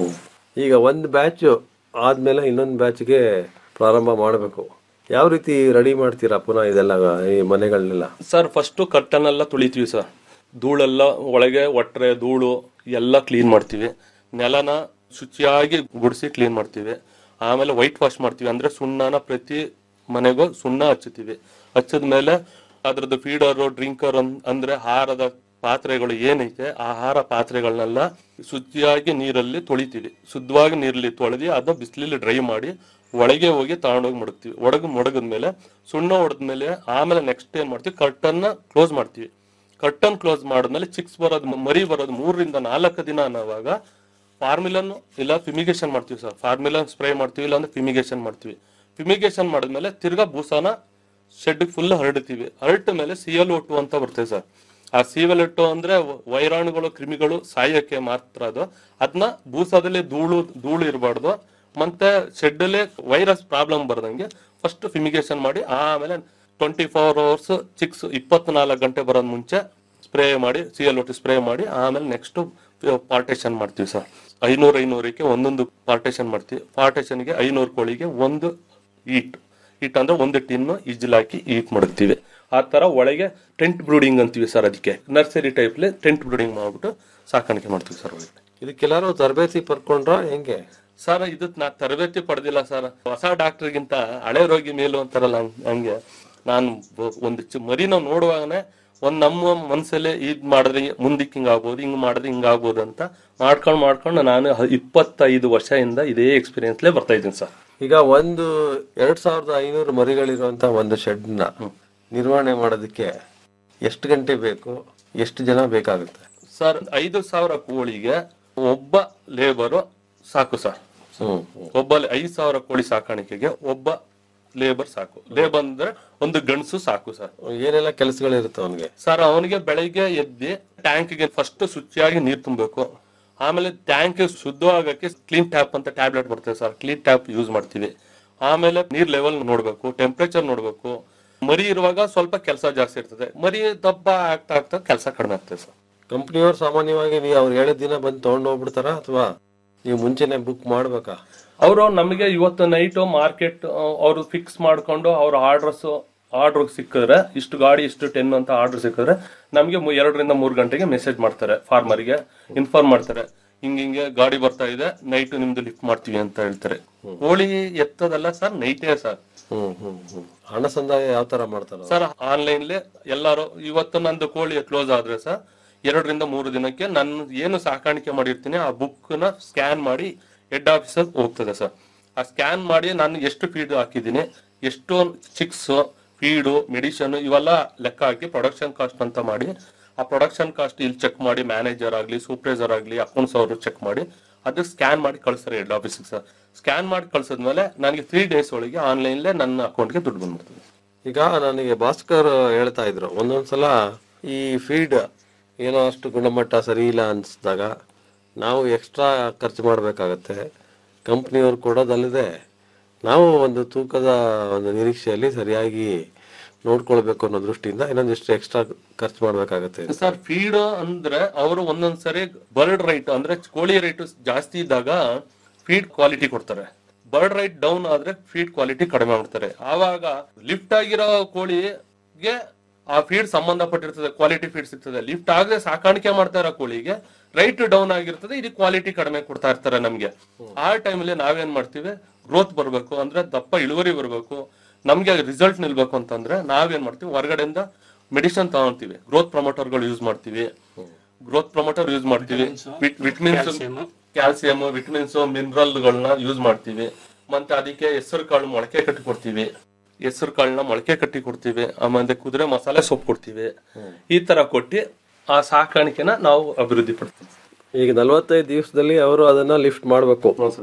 ಈಗ ಒಂದು ಬ್ಯಾಚ್ ಆದ್ಮೇಲೆ ಇನ್ನೊಂದು ಬ್ಯಾಚ್ಗೆ ಪ್ರಾರಂಭ ಮಾಡಬೇಕು ಯಾವ ರೀತಿ ರೆಡಿ ಮಾಡ್ತೀರಾ ಪುನಃ ಇದೆಲ್ಲ ಈ ಮನೆಗಳನ್ನೆಲ್ಲ ಸರ್ ಫಸ್ಟ್ ಕರ್ಟನ್ ಎಲ್ಲ ತುಳಿತೀವಿ ಸರ್ ಧೂಳೆಲ್ಲ ಒಳಗೆ ಒಟ್ರೆ ಧೂಳು ಎಲ್ಲ ಕ್ಲೀನ್ ಮಾಡ್ತೀವಿ ನೆಲನ ಶುಚಿಯಾಗಿ ಗುಡಿಸಿ ಕ್ಲೀನ್ ಮಾಡ್ತೀವಿ ಆಮೇಲೆ ವೈಟ್ ವಾಶ್ ಮಾಡ್ತೀವಿ ಅಂದ್ರೆ ಸುಣ್ಣನ ಪ್ರತಿ ಮನೆಗೂ ಸುಣ್ಣ ಹಚ್ಚುತ್ತೀವಿ ಹಚ್ಚಿದ ಮೇಲೆ ಅದ್ರದ್ದು ಫೀಡರು ಡ್ರಿಂಕರ್ ಅಂದ್ರೆ ಆಹಾರದ ಪಾತ್ರೆಗಳು ಏನೈತೆ ಆ ಆಹಾರ ಪಾತ್ರೆಗಳನ್ನೆಲ್ಲ ಶುಚಿಯಾಗಿ ನೀರಲ್ಲಿ ತೊಳಿತೀವಿ ಶುದ್ಧವಾಗಿ ನೀರಲ್ಲಿ ತೊಳೆದು ಅದನ್ನ ಬಿಸಿಲಲ್ಲಿ ಡ್ರೈ ಮಾಡಿ ಒಳಗೆ ಹೋಗಿ ತಗೊಂಡೋಗಿ ಮಡಗ್ತೀವಿ ಒಳಗೆ ಮಡಗದ್ಮೇಲೆ ಸುಣ್ಣ ಹೊಡೆದ್ಮೇಲೆ ಆಮೇಲೆ ನೆಕ್ಸ್ಟ್ ಏನ್ ಮಾಡ್ತೀವಿ ಕರ್ಟನ್ನ ಕ್ಲೋಸ್ ಮಾಡ್ತೀವಿ ಕರ್ಟನ್ ಕ್ಲೋಸ್ ಮಾಡಿದ್ಮೇಲೆ ಚಿಕ್ಸ್ ಬರೋದು ಮ- ಮರಿ ಬರೋದು ಮೂರರಿಂದ ನಾಲ್ಕು ದಿನ ಅನ್ನೋವಾಗ ಫಾರ್ಮಿಲನ್ ಇಲ್ಲ ಫಿಮಿಗೇಷನ್ ಮಾಡ್ತೀವಿ ಸರ್ ಫಾರ್ಮಿಲನ್ ಸ್ಪ್ರೇ ಮಾಡ್ತೀವಿ ಇಲ್ಲ ಅಂದ್ರೆ ಫಿಮಿಗೇಷನ್ ಮಾಡ್ತೀವಿ ಫಿಮಿಗೇಷನ್ ಮಾಡಿದ್ಮೇಲೆ ತಿರ್ಗಾ ಬೂಸಾನ ಶೆಡ್ ಫುಲ್ ಹರಡ್ತೀವಿ ಹರಟ ಮೇಲೆ ಸಿ ಎಲ್ ಒಟ್ಟು ಅಂತ ಬರ್ತದೆ ಸರ್ ಆ ಸಿ ಎಲ್ ಒಟ್ಟು ಅಂದ್ರೆ ವೈರಾಣುಗಳು ಕ್ರಿಮಿಗಳು ಸಾಯಕ್ಕೆ ಮಾತ್ರ ಅದು ಅದನ್ನ ಬೂಸಾದಲ್ಲಿ ಧೂಳು ಧೂಳು ಇರಬಾರ್ದು ಮತ್ತೆ ಶೆಡ್ ಅಲ್ಲಿ ವೈರಸ್ ಪ್ರಾಬ್ಲಮ್ ಬರ್ದಂಗೆ ಫಸ್ಟ್ ಫಿಮಿಗೇಷನ್ ಮಾಡಿ ಆಮೇಲೆ ಟ್ವೆಂಟಿ ಫೋರ್ ಅವರ್ಸ್ ಚಿಕ್ಸ್ ಇಪ್ಪತ್ನಾಲ್ಕು ಗಂಟೆ ಬರೋದ್ ಮುಂಚೆ ಸ್ಪ್ರೇ ಮಾಡಿ ಸಿ ಎಲ್ ಒಟ್ಟು ಸ್ಪ್ರೇ ಮಾಡಿ ಆಮೇಲೆ ನೆಕ್ಸ್ಟ್ ಪಾರ್ಟೇಷನ್ ಮಾಡ್ತೀವಿ ಸರ್ ಐನೂರು ಐನೂರಕ್ಕೆ ಒಂದೊಂದು ಪಾರ್ಟೇಷನ್ ಮಾಡ್ತೀವಿ ಪಾರ್ಟೇಷನ್ಗೆ ಐನೂರು ಕೋಳಿಗೆ ಒಂದು ಈಟ್ ಈಟ್ ಅಂದ್ರೆ ಒಂದು ಟಿನ್ ಇಜ್ಜಲ್ ಹಾಕಿ ಈಟ್ ಮಾಡುತ್ತೀವಿ ಆ ತರ ಒಳಗೆ ಟೆಂಟ್ ಬ್ರೂಡಿಂಗ್ ಅಂತೀವಿ ಸರ್ ಅದಕ್ಕೆ ನರ್ಸರಿ ಟೈಪ್ಲಿ ಟೆಂಟ್ ಬ್ರೂಡಿಂಗ್ ಮಾಡ್ಬಿಟ್ಟು ಸಾಕಾಣಿಕೆ ಮಾಡ್ತೀವಿ ಸರ್ ಒಳಗೆ ಇದಕ್ಕೆಲ್ಲಾರು ತರಬೇತಿ ಪಡ್ಕೊಂಡ್ರ ಹೆಂಗೆ ಸರ್ ಇದು ನಾ ತರಬೇತಿ ಪಡೆದಿಲ್ಲ ಸರ್ ಹೊಸ ಡಾಕ್ಟರ್ಗಿಂತ ಹಳೆ ರೋಗಿ ಮೇಲು ಅಂತಾರಲ್ಲ ಹಂಗ್- ಹಂಗೆ ನಾನು ಬ- ಒಂದು ಚಿ- ಮರಿನ ನೋಡುವಾಗನೆ ಒಂದ್ ನಮ್ಮ ಮನ್ಸಲ್ಲೇ ಇದ್ ಮಾಡಿದ್ರೆ ಮುಂದಕ್ಕೆ ಹಿಂಗ್ ಆಗ್ಬೋದು ಹಿಂಗ್ ಮಾಡಿದ್ರೆ ಹಿಂಗ್ ಆಗ್ಬೋದು ಅಂತ ಮಾಡ್ಕೊಂಡ್ ಮಾಡ್ಕೊಂಡು ನಾನು ಹ- ಇಪ್ಪತ್ತೈದು ವರ್ಷದಿಂದ ಇದೇ ಎಕ್ಸ್ಪೀರಿಯನ್ಸ್ಲೇ ಬರ್ತಾ ಇದ್ದೀನಿ ಸರ್ ಈಗ ಒಂದು ಎರಡ್ ಸಾವಿರದ ಐನೂರು ಮರಿಗಳಿರುವಂತ ಒಂದು ಶೆಡ್ ನ ನಿರ್ವಹಣೆ ಮಾಡೋದಕ್ಕೆ ಎಷ್ಟು ಗಂಟೆ ಬೇಕು ಎಷ್ಟು ಜನ ಬೇಕಾಗುತ್ತೆ ಸರ್ ಐದು ಸಾವಿರ ಕೋಳಿಗೆ ಒಬ್ಬ ಲೇಬರು ಸಾಕು ಸರ್ ಹ್ಮ್ ಒಬ್ಬ ಲೇ- ಐದು ಸಾವಿರ ಕೋಳಿ ಸಾಕಾಣಿಕೆಗೆ ಒಬ್ಬ ಲೇಬರ್ ಸಾಕು ಲೇಬರ್ ಅಂದ್ರೆ ಒಂದು ಗಂಡಸು ಸಾಕು ಸರ್ ಏನೆಲ್ಲ ಕೆಲಸಗಳಿರುತ್ತೆ ಅವನಿಗೆ ಸರ್ ಅವನಿಗೆ ಬೆಳಿಗ್ಗೆ ಎದ್ದಿ ಟ್ಯಾಂಕ್ಗೆ ಫಸ್ಟ್ ಶುಚಿಯಾಗಿ ನೀರು ತುಂಬಬೇಕು ಆಮೇಲೆ ಟ್ಯಾಂಕ್ ಶುದ್ಧವಾಗಕ್ಕೆ ಕ್ಲೀನ್ ಟ್ಯಾಪ್ ಅಂತ ಟ್ಯಾಬ್ಲೆಟ್ ಬರ್ತದೆ ಸರ್ ಕ್ಲೀನ್ ಟ್ಯಾಪ್ ಯೂಸ್ ಮಾಡ್ತೀವಿ ಆಮೇಲೆ ನೀರ್ ಲೆವೆಲ್ ನೋಡ್ಬೇಕು ಟೆಂಪರೇಚರ್ ನೋಡ್ಬೇಕು ಮರಿ ಇರುವಾಗ ಸ್ವಲ್ಪ ಕೆಲಸ ಜಾಸ್ತಿ ಇರ್ತದೆ ಮರಿ ದಪ್ಪ ಆಗ್ತಾ ಆಗ್ತಾ ಕೆಲಸ ಕಡಿಮೆ ಆಗ್ತದೆ ಸರ್ ಕಂಪ್ನಿಯವ್ರು ಸಾಮಾನ್ಯವಾಗಿ ನೀವು ಅವ್ರು ಹೇಳಿದ ದಿನ ಬಂದು ತಗೊಂಡು ಹೋಗ್ಬಿಡ್ತಾರ ಅಥವಾ ನೀವು ಮುಂಚೆನೆ ಬುಕ್ ಮಾಡ್ಬೇಕಾ ಅವರು ನಮಗೆ ಇವತ್ತು ನೈಟ್ ಮಾರ್ಕೆಟ್ ಅವರು ಫಿಕ್ಸ್ ಮಾಡ್ಕೊಂಡು ಅವ್ರ ಆರ್ಡರ್ಸ್ ಆರ್ಡರ್ ಸಿಕ್ಕಿದ್ರೆ ಇಷ್ಟು ಗಾಡಿ ಇಷ್ಟು ಟೆನ್ ಅಂತ ಆರ್ಡರ್ ಸಿಕ್ಕಿದ್ರೆ ನಮಗೆ ಎರಡರಿಂದ ಮೂರು ಗಂಟೆಗೆ ಮೆಸೇಜ್ ಮಾಡ್ತಾರೆ ಫಾರ್ಮರ್ಗೆ ಇನ್ಫಾರ್ಮ್ ಮಾಡ್ತಾರೆ ಹಿಂಗ್ ಹಿಂಗೆ ಗಾಡಿ ಬರ್ತಾ ಇದೆ ನೈಟ್ ನಿಮ್ದು ಲಿಫ್ಟ್ ಮಾಡ್ತೀವಿ ಅಂತ ಹೇಳ್ತಾರೆ ಕೋಳಿ ಎತ್ತದಲ್ಲ ಸರ್ ನೈಟೇ ಸರ್ ಹ್ಮ್ ಹ್ಮ್ ಹ್ಮ್ ಹಣ ಸಂದಾಯ ಯಾವ ತರ ಮಾಡ್ತಾರ ಸರ್ ಆನ್ಲೈನ್ಲಿ ಎಲ್ಲಾರು ಇವತ್ತು ನಂದು ಕೋಳಿ ಕ್ಲೋಸ್ ಆದ್ರೆ ಸರ್ ಎರಡರಿಂದ ಮೂರು ದಿನಕ್ಕೆ ನಾನು ಏನು ಸಾಕಾಣಿಕೆ ಮಾಡಿರ್ತೀನಿ ಆ ಬುಕ್ ನ ಸ್ಕ್ಯಾನ್ ಮಾಡಿ ಹೆಡ್ ಆಫೀಸ್ ಹೋಗ್ತದೆ ಸರ್ ಆ ಸ್ಕ್ಯಾನ್ ಮಾಡಿ ನಾನು ಎಷ್ಟು ಫೀಡ್ ಹಾಕಿದ್ದೀನಿ ಎಷ್ಟು ಚಿಕ್ಸ್ ಫೀಡು ಮೆಡಿಷನ್ ಇವೆಲ್ಲ ಲೆಕ್ಕ ಹಾಕಿ ಪ್ರೊಡಕ್ಷನ್ ಕಾಸ್ಟ್ ಅಂತ ಮಾಡಿ ಆ ಪ್ರೊಡಕ್ಷನ್ ಕಾಸ್ಟ್ ಇಲ್ಲಿ ಚೆಕ್ ಮಾಡಿ ಮ್ಯಾನೇಜರ್ ಆಗಲಿ ಸೂಪರ್ವೈಸರ್ ಆಗಲಿ ಅಕೌಂಟ್ಸ್ ಅವರು ಚೆಕ್ ಮಾಡಿ ಅದು ಸ್ಕ್ಯಾನ್ ಮಾಡಿ ಕಳಿಸ್ತಾರೆ ಹೆಡ್ ಆಫೀಸಿಗೆ ಸರ್ ಸ್ಕ್ಯಾನ್ ಮಾಡಿ ಕಳ್ಸಿದ್ಮೇಲೆ ನನಗೆ ತ್ರೀ ಡೇಸ್ ಒಳಗೆ ಆನ್ಲೈನ್ಲೇ ನನ್ನ ಅಕೌಂಟ್ಗೆ ದುಡ್ಡು ಬಂದ್ಬಿಡ್ತದೆ ಈಗ ನನಗೆ ಭಾಸ್ಕರ್ ಹೇಳ್ತಾ ಇದ್ರು ಒಂದೊಂದ್ಸಲ ಈ ಫೀಡ್ ಏನೋ ಅಷ್ಟು ಗುಣಮಟ್ಟ ಸರಿ ಇಲ್ಲ ಅನ್ಸಿದಾಗ ನಾವು ಎಕ್ಸ್ಟ್ರಾ ಖರ್ಚು ಮಾಡಬೇಕಾಗತ್ತೆ ಕಂಪ್ನಿಯವ್ರು ಕೊಡೋದಲ್ಲದೆ ನಾವು ಒಂದು ತೂಕದ ಒಂದು ನಿರೀಕ್ಷೆಯಲ್ಲಿ ಸರಿಯಾಗಿ ನೋಡ್ಕೊಳ್ಬೇಕು ಅನ್ನೋ ದೃಷ್ಟಿಯಿಂದ ಇನ್ನೊಂದಿಷ್ಟು ಎಕ್ಸ್ಟ್ರಾ ಖರ್ಚು ಮಾಡಬೇಕಾಗತ್ತೆ ಸರ್ ಫೀಡ್ ಅಂದ್ರೆ ಅವರು ಒಂದೊಂದ್ಸರಿ ಬರ್ಡ್ ರೈಟ್ ಅಂದ್ರೆ ಕೋಳಿ ರೇಟ್ ಜಾಸ್ತಿ ಇದ್ದಾಗ ಫೀಡ್ ಕ್ವಾಲಿಟಿ ಕೊಡ್ತಾರೆ ಬರ್ಡ್ ರೈಟ್ ಡೌನ್ ಆದ್ರೆ ಫೀಡ್ ಕ್ವಾಲಿಟಿ ಕಡಿಮೆ ಮಾಡ್ತಾರೆ ಆವಾಗ ಲಿಫ್ಟ್ ಆಗಿರೋ ಕೋಳಿಗೆ ಆ ಫೀಡ್ ಸಂಬಂಧಪಟ್ಟಿರ್ತದೆ ಕ್ವಾಲಿಟಿ ಫೀಡ್ ಸಿಗ್ತದೆ ಲಿಫ್ಟ್ ಆಗದೆ ಸಾಕಾಣಿಕೆ ಮಾಡ್ತಾ ಇರೋ ಕೋಳಿಗೆ ರೈಟ್ ಡೌನ್ ಆಗಿರ್ತದೆ ಇದು ಕ್ವಾಲಿಟಿ ಕಡಿಮೆ ಕೊಡ್ತಾ ಇರ್ತಾರೆ ನಮ್ಗೆ ಆ ಟೈಮಲ್ಲಿ ನಾವೇನ್ ಮಾಡ್ತೀವಿ ಗ್ರೋತ್ ಬರ್ಬೇಕು ಅಂದ್ರೆ ದಪ್ಪ ಇಳುವರಿ ಬರ್ಬೇಕು ನಮ್ಗೆ ರಿಸಲ್ಟ್ ನಿಲ್ಬೇಕು ಅಂತಂದ್ರೆ ನಾವೇನ್ ಮಾಡ್ತೀವಿ ಹೊರಗಡೆಯಿಂದ ಮೆಡಿಸಿನ್ ತಗೊಂತೀವಿ ಗ್ರೋತ್ ಪ್ರಮೋಟರ್ಗಳು ಯೂಸ್ ಮಾಡ್ತೀವಿ ಗ್ರೋತ್ ಪ್ರಮೋಟರ್ ಯೂಸ್ ಮಾಡ್ತೀವಿ ವಿಟಮಿನ್ಸ್ ಕ್ಯಾಲ್ಸಿಯಂ ವಿಟಮಿನ್ಸ್ ಮಿನರಲ್ಗಳನ್ನ ಯೂಸ್ ಮಾಡ್ತೀವಿ ಮತ್ತೆ ಅದಕ್ಕೆ ಹೆಸರು ಕಾಳು ಮೊಳಕೆ ಕಟ್ಟಿ ಕೊಡ್ತೀವಿ ಹೆಸರು ಕಾಳನ್ನ ಮೊಳಕೆ ಕಟ್ಟಿ ಕೊಡ್ತೀವಿ ಆಮೇಲೆ ಕುದುರೆ ಮಸಾಲೆ ಸೊಪ್ಪು ಕೊಡ್ತೀವಿ ಈ ತರ ಕೊಟ್ಟು ಆ ಸಾಕಾಣಿಕೆನ ನಾವು ಅಭಿವೃದ್ಧಿ ಪಡ್ತೀವಿ ಈಗ ನಲವತ್ತೈದು ದಿವಸದಲ್ಲಿ ಅವರು ಅದನ್ನ ಲಿಫ್ಟ್ ಮಾಡಬೇಕು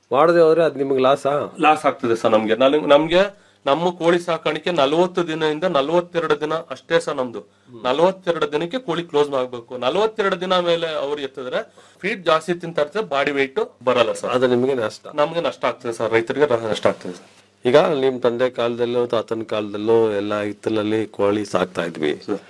ಮಾಡದೆ ಹೋದ್ರೆ ಅದು ನಿಮ್ಗೆ ಲಾಸಾ ಲಾಸ್ ಆಗ್ತದೆ ಸರ್ ನಮ್ಗೆ ನಲ್- ನಮ್ಗೆ ನಮ್ಮ ಕೋಳಿ ಸಾಕಾಣಿಕೆ ನಲವತ್ತು ದಿನದಿಂದ ನಲವತ್ತೆರಡು ದಿನ ಅಷ್ಟೇ ಸರ್ ನಮ್ದು ನಲವತ್ತೆರಡು ದಿನಕ್ಕೆ ಕೋಳಿ ಕ್ಲೋಸ್ ಮಾಡ್ಬೇಕು ನಲವತ್ತೆರಡು ದಿನ ಮೇಲೆ ಅವ್ರು ಎತ್ತಿದ್ರೆ ಫೀಡ್ ಜಾಸ್ತಿ ತಿಂತಾ ಇರ್ತದೆ ಬಾಡಿ ವೆಯ್ಟ್ ಬರಲ್ಲ ಸರ್ ಅದು ನಿಮಗೆ ನಷ್ಟ ನಮ್ಗೆ ನಷ್ಟ ಆಗ್ತದೆ ಸರ್ ರೈತರಿಗೆ ರ- ನಷ್ಟ ಆಗ್ತದೆ ಸರ್ ಈಗ ನಿಮ್ ತಂದೆ ಕಾಲದಲ್ಲೂ ತಾತನ ಕಾಲದಲ್ಲೂ ಎಲ್ಲ ಹಿತ್ತಲಲ್ಲಿ ಕೋಳಿ ಸಾಕ್ತಾ ಇದ್ವಿ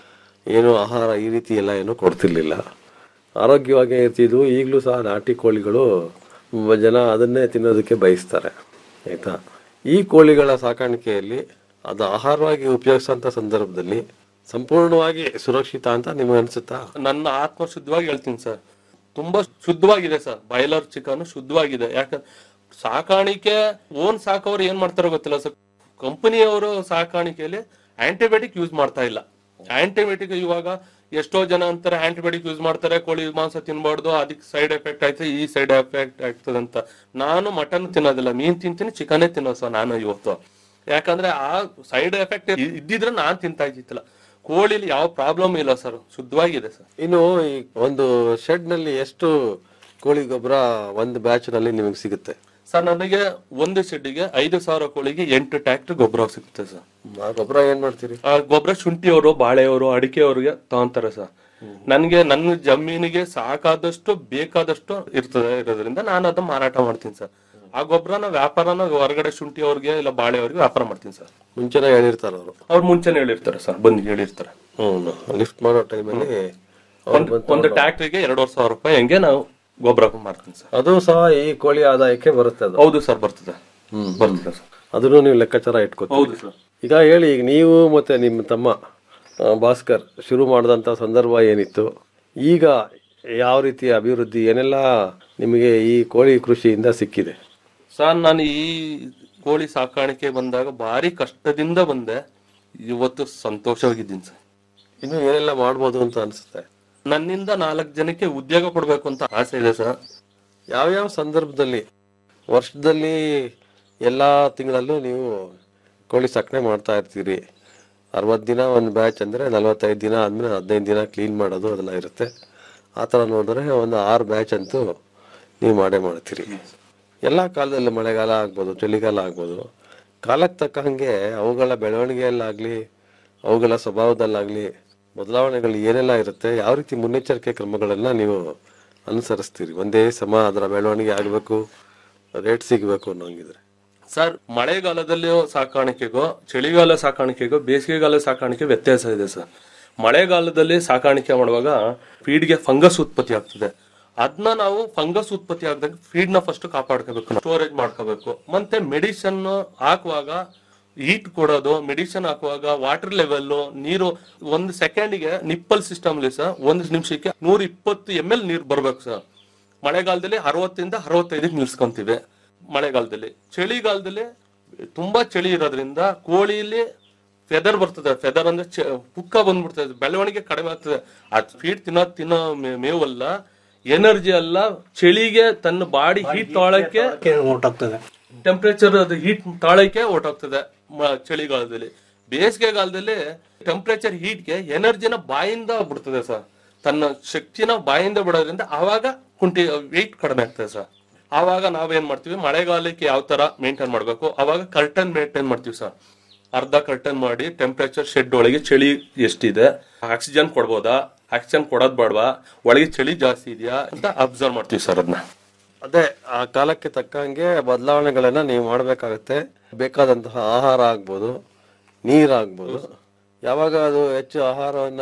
ಏನು ಆಹಾರ ಈ ರೀತಿ ಎಲ್ಲ ಏನು ಕೊಡ್ತಿರ್ಲಿಲ್ಲ ಆರೋಗ್ಯವಾಗಿ ಇರ್ತಿದ್ವು ಈಗಲೂ ಸಹ ನಾಟಿ ಕೋಳಿಗಳು ತುಂಬ ಜನ ಅದನ್ನೇ ತಿನ್ನೋದಕ್ಕೆ ಬಯಸ್ತಾರೆ ಆಯ್ತಾ ಈ ಕೋಳಿಗಳ ಸಾಕಾಣಿಕೆಯಲ್ಲಿ ಅದು ಆಹಾರವಾಗಿ ಉಪಯೋಗಿಸೋಂಥ ಸಂದರ್ಭದಲ್ಲಿ ಸಂಪೂರ್ಣವಾಗಿ ಸುರಕ್ಷಿತ ಅಂತ ನಿಮಗೆ ಅನ್ಸುತ್ತಾ ನನ್ನ ಆತ್ಮ ಶುದ್ಧವಾಗಿ ಹೇಳ್ತೀನಿ ಸರ್ ತುಂಬಾ ಶುದ್ಧವಾಗಿದೆ ಸರ್ ಬಾಯ್ಲರ್ ಚಿಕನ್ ಶುದ್ಧವಾಗಿದೆ ಯಾಕಂದ್ರೆ ಸಾಕಾಣಿಕೆ ಓನ್ ಸಾಕೋರು ಏನ್ ಮಾಡ್ತಾರೋ ಗೊತ್ತಿಲ್ಲ ಸರ್ ಕಂಪನಿಯವರು ಸಾಕಾಣಿಕೆಯಲ್ಲಿ ಆಂಟಿಬಯೋಟಿಕ್ ಯೂಸ್ ಮಾಡ್ತಾ ಇಲ್ಲ ಆಂಟಿಬಯೋಟಿಕ್ ಇವಾಗ ಎಷ್ಟೋ ಜನ ಅಂತಾರೆ ಆಂಟಿಬಯೋಟಿಕ್ ಯೂಸ್ ಮಾಡ್ತಾರೆ ಕೋಳಿ ಮಾಂಸ ತಿನ್ಬಾರ್ದು ಅದಕ್ಕೆ ಸೈಡ್ ಎಫೆಕ್ಟ್ ಆಯ್ತದೆ ಈ ಸೈಡ್ ಎಫೆಕ್ಟ್ ಆಗ್ತದೆ ಅಂತ ನಾನು ಮಟನ್ ತಿನ್ನೋದಿಲ್ಲ ಮೀನ್ ತಿಂತೀನಿ ಚಿಕನೇ ತಿನ್ನೋದು ಸರ್ ನಾನು ಇವತ್ತು ಯಾಕಂದ್ರೆ ಆ ಸೈಡ್ ಎಫೆಕ್ಟ್ ಇದ್ದಿದ್ರೆ ನಾನ್ ತಿಂತಾ ಇದ್ದಿತ್ತಿಲ್ಲ ಕೋಳಿಲಿ ಯಾವ ಪ್ರಾಬ್ಲಮ್ ಇಲ್ಲ ಸರ್ ಶುದ್ಧವಾಗಿದೆ ಸರ್ ಇನ್ನು ಈ ಒಂದು ಶೆಡ್ ನಲ್ಲಿ ಎಷ್ಟು ಕೋಳಿ ಗೊಬ್ಬರ ಒಂದು ಬ್ಯಾಚ್ ನಲ್ಲಿ ನಿಮಗೆ ಸಿಗುತ್ತೆ ಸರ್ ನನಗೆ ಒಂದು ಶೆಡ್ಡಿಗೆ ಐದು ಸಾವಿರ ಕೋಳಿಗೆ ಎಂಟು ಟ್ಯಾಕ್ಟರ್ ಗೊಬ್ಬರ ಸಿಗುತ್ತೆ ಸರ್ ಆ ಗೊಬ್ಬರ ಏನ್ ಮಾಡ್ತೀರಿ ಆ ಗೊಬ್ಬರ ಶುಂಠಿಯವರು ಬಾಳೆಯವರು ಅಡಿಕೆಯವ್ರಿಗೆ ತಗೊಂತಾರೆ ಸರ್ ನನ್ಗೆ ನನ್ನ ಜಮೀನಿಗೆ ಸಾಕಾದಷ್ಟು ಬೇಕಾದಷ್ಟು ಇರ್ತದೆ ಇರೋದ್ರಿಂದ ನಾನು ಅದನ್ನ ಮಾರಾಟ ಮಾಡ್ತೀನಿ ಸರ್ ಆ ಗೊಬ್ಬರನ ವ್ಯಾಪಾರನ ಹೊರಗಡೆ ಶುಂಠಿ ಅವ್ರಿಗೆ ಇಲ್ಲ ಬಾಳೆಯವ್ರಿಗೆ ವ್ಯಾಪಾರ ಮಾಡ್ತೀನಿ ಸರ್ ಮುಂಚೆನೆ ಹೇಳಿರ್ತಾರ ಅವರು ಅವ್ರು ಮುಂಚೆನೆ ಹೇಳಿರ್ತಾರೆ ಸರ್ ಬಂದು ಹೇಳಿರ್ತಾರೆ ಹ್ಮ್ ಲಿಫ್ಟ್ ಮಾಡೋ ಟೈಮಲ್ಲಿ ಒಂದು ಒಂದು ಟ್ಯಾಕ್ಟ್ರಿಗೆ ಎರಡೂವರೆ ಸಾವಿರ ರೂಪಾಯಿ ಹಂಗೆ ನಾವು ಗೊಬ್ಬರ ಮಾಡ್ತೀನಿ ಸರ್ ಅದು ಸಹ ಈ ಕೋಳಿ ಆದಾಯಕ್ಕೆ ಬರುತ್ತೆ ಅದು ಹೌದು ಸರ್ ಬರ್ತದೆ ಬರ್ತದೆ ಸರ್ ಅದನ್ನು ನೀವು ಲೆಕ್ಕಾಚಾರ ಇಟ್ಕೋತೀವಿ ಹೌದು ಸರ್ ಈಗ ಹೇಳಿ ಈಗ ನೀವು ಮತ್ತೆ ನಿಮ್ಮ ತಮ್ಮ ಆ, ಭಾಸ್ಕರ್ ಶುರು ಮಾಡಿದಂಥ ಸಂದರ್ಭ ಏನಿತ್ತು ಈಗ ಯಾವ ರೀತಿಯ ಅಭಿವೃದ್ಧಿ ಏನೆಲ್ಲ ನಿಮಗೆ ಈ ಕೋಳಿ ಕೃಷಿಯಿಂದ ಸಿಕ್ಕಿದೆ ಸರ್ ನಾನು ಈ ಕೋಳಿ ಸಾಕಾಣಿಕೆ ಬಂದಾಗ ಭಾರಿ ಕಷ್ಟದಿಂದ ಬಂದೆ ಇವತ್ತು ಸಂತೋಷವಾಗಿದ್ದೀನಿ ಸರ್ ಇನ್ನು ಏನೆಲ್ಲ ಮಾಡ್ಬೋದು ಅಂತ ಅನಿಸುತ್ತೆ ನನ್ನಿಂದ ನಾಲ್ಕು ಜನಕ್ಕೆ ಉದ್ಯೋಗ ಕೊಡ್ಬೇಕು ಅಂತ ಆಸೆ ಇದೆ ಸರ್ ಯಾವ್ಯಾವ ಸಂದರ್ಭದಲ್ಲಿ ವರ್ಷದಲ್ಲಿ ಎಲ್ಲ ತಿಂಗಳಲ್ಲೂ ನೀವು ಕೋಳಿ ಸಾಕಣೆ ಮಾಡ್ತಾ ಇರ್ತೀರಿ ಅರವತ್ತು ದಿನ ಒಂದು ಬ್ಯಾಚ್ ಅಂದರೆ ನಲವತ್ತೈದು ದಿನ ಆದಮೇಲೆ ಹದಿನೈದು ದಿನ ಕ್ಲೀನ್ ಮಾಡೋದು ಅದೆಲ್ಲ ಇರುತ್ತೆ ಆ ಥರ ನೋಡಿದ್ರೆ ಒಂದು ಆರು ಬ್ಯಾಚ್ ಅಂತೂ ನೀವು ಮಾಡೇ ಮಾಡ್ತೀರಿ ಎಲ್ಲ ಕಾಲದಲ್ಲೂ ಮಳೆಗಾಲ ಆಗ್ಬೋದು ಚಳಿಗಾಲ ಆಗ್ಬೋದು ಕಾಲಕ್ಕೆ ತಕ್ಕ ಹಾಗೆ ಅವುಗಳ ಬೆಳವಣಿಗೆಯಲ್ಲಾಗಲಿ ಅವುಗಳ ಸ್ವಭಾವದಲ್ಲಾಗಲಿ ಬದಲಾವಣೆಗಳು ಏನೆಲ್ಲ ಇರುತ್ತೆ ಯಾವ ರೀತಿ ಮುನ್ನೆಚ್ಚರಿಕೆ ಕ್ರಮಗಳನ್ನು ನೀವು ಅನುಸರಿಸ್ತೀರಿ ಒಂದೇ ಸಮ ಅದರ ಬೆಳವಣಿಗೆ ಆಗಬೇಕು ರೇಟ್ ಸಿಗಬೇಕು ಅನ್ನೋಂಗಿದ್ರೆ ಸರ್ ಮಳೆಗಾಲದಲ್ಲಿ ಸಾಕಾಣಿಕೆಗೋ ಚಳಿಗಾಲ ಸಾಕಾಣಿಕೆಗೋ ಬೇಸಿಗೆಗಾಲ ಸಾಕಾಣಿಕೆ ವ್ಯತ್ಯಾಸ ಇದೆ ಸರ್ ಮಳೆಗಾಲದಲ್ಲಿ ಸಾಕಾಣಿಕೆ ಮಾಡುವಾಗ ಫೀಡ್ಗೆ ಫಂಗಸ್ ಉತ್ಪತ್ತಿ ಆಗ್ತದೆ ಅದನ್ನ ನಾವು ಫಂಗಸ್ ಉತ್ಪತ್ತಿ ಆಗದಾಗ ಫೀಡ್ ನ ಫಸ್ಟ್ ಕಾಪಾಡ್ಕೋಬೇಕು ಸ್ಟೋರೇಜ್ ಮಾಡ್ಕೋಬೇಕು ಮತ್ತೆ ಮೆಡಿಸನ್ ಹಾಕುವಾಗ ಹೀಟ್ ಕೊಡೋದು ಮೆಡಿಸಿನ್ ಹಾಕುವಾಗ ವಾಟರ್ ಲೆವೆಲ್ ನೀರು ಒಂದು ಸೆಕೆಂಡ್ಗೆ ನಿಪ್ಪಲ್ ಸಿಸ್ಟಮ್ ಸರ್ ಒಂದು ನಿಮಿಷಕ್ಕೆ ನೂರ ಇಪ್ಪತ್ತು ಎಮ್ ಎಲ್ ನೀರು ಬರ್ಬೇಕು ಸರ್ ಮಳೆಗಾಲದಲ್ಲಿ ಅರವತ್ತಿಂದ ಅರವತ್ತೈದಕ್ಕೆ ನಿಲ್ಸ್ಕೊಂತೀವಿ ಮಳೆಗಾಲದಲ್ಲಿ ಚಳಿಗಾಲದಲ್ಲಿ ತುಂಬಾ ಚಳಿ ಇರೋದ್ರಿಂದ ಕೋಳಿಲಿ ಫೆದರ್ ಬರ್ತದೆ ಫೆದರ್ ಅಂದ್ರೆ ಚ- ಪುಕ್ಕ ಬಂದ್ಬಿಡ್ತದೆ ಬೆಳವಣಿಗೆ ಕಡಿಮೆ ಆಗ್ತದೆ ಅದ್ ಫೀಡ್ ತಿನ್ನೋ ತಿನ್ನೋ ಮೇ- ಮೇವಲ್ಲ ಎನರ್ಜಿ ಅಲ್ಲ ಚಳಿಗೆ ತನ್ನ ಬಾಡಿ ಹೀಟ್ ತಾಳಕ್ಕೆ ಹೊರ್ಟೋಗ್ತದೆ ಟೆಂಪರೇಚರ್ ಅದು ಹೀಟ್ ತಾಳಕ್ಕೆ ಹೊರ್ಟೋಗ್ತದೆ ಮ- ಚಳಿಗಾಲದಲ್ಲಿ ಬೇಸಿಗೆಗಾಲದಲ್ಲಿ ಟೆಂಪರೇಚರ್ ಹೀಟ್ಗೆ ಎನರ್ಜಿನ ಬಾಯಿಂದ ಬಿಡ್ತದೆ ಸರ್ ತನ್ನ ಶಕ್ತಿನ ಬಾಯಿಂದ ಬಿಡೋದ್ರಿಂದ ಆವಾಗ ಕುಂಟಿ ವೆಯ್ಟ್ ಕಡಿಮೆ ಆಗ್ತದೆ ಸರ್ ಆವಾಗ ನಾವೇನ್ ಮಾಡ್ತೀವಿ ಮಳೆಗಾಲಕ್ಕೆ ಯಾವ ತರ ಮೇಂಟೈನ್ ಮಾಡ್ಬೇಕು ಅವಾಗ ಕರ್ಟನ್ ಮೇಂಟೈನ್ ಮಾಡ್ತೀವಿ ಸರ್ ಅರ್ಧ ಕರ್ಟನ್ ಮಾಡಿ ಟೆಂಪರೇಚರ್ ಶೆಡ್ ಒಳಗೆ ಚಳಿ ಎಷ್ಟಿದೆ ಆಕ್ಸಿಜನ್ ಕೊಡ್ಬೋದಾ ಆಕ್ಸಿಜನ್ ಕೊಡೋದ್ ಬೇಡವಾ ಒಳಗೆ ಚಳಿ ಜಾಸ್ತಿ ಇದೆಯಾ ಅಂತ ಅಬ್ಸರ್ವ್ ಮಾಡ್ತೀವಿ ಸರ್ ಅದನ್ನ ಅದೇ ಆ ಕಾಲಕ್ಕೆ ತಕ್ಕಂಗೆ ಬದಲಾವಣೆಗಳನ್ನ ನೀವು ಮಾಡಬೇಕಾಗತ್ತೆ ಬೇಕಾದಂತಹ ಆಹಾರ ಆಗ್ಬೋದು ನೀರಾಗ್ಬೋದು ಯಾವಾಗ ಅದು ಹೆಚ್ಚು ಆಹಾರವನ್ನ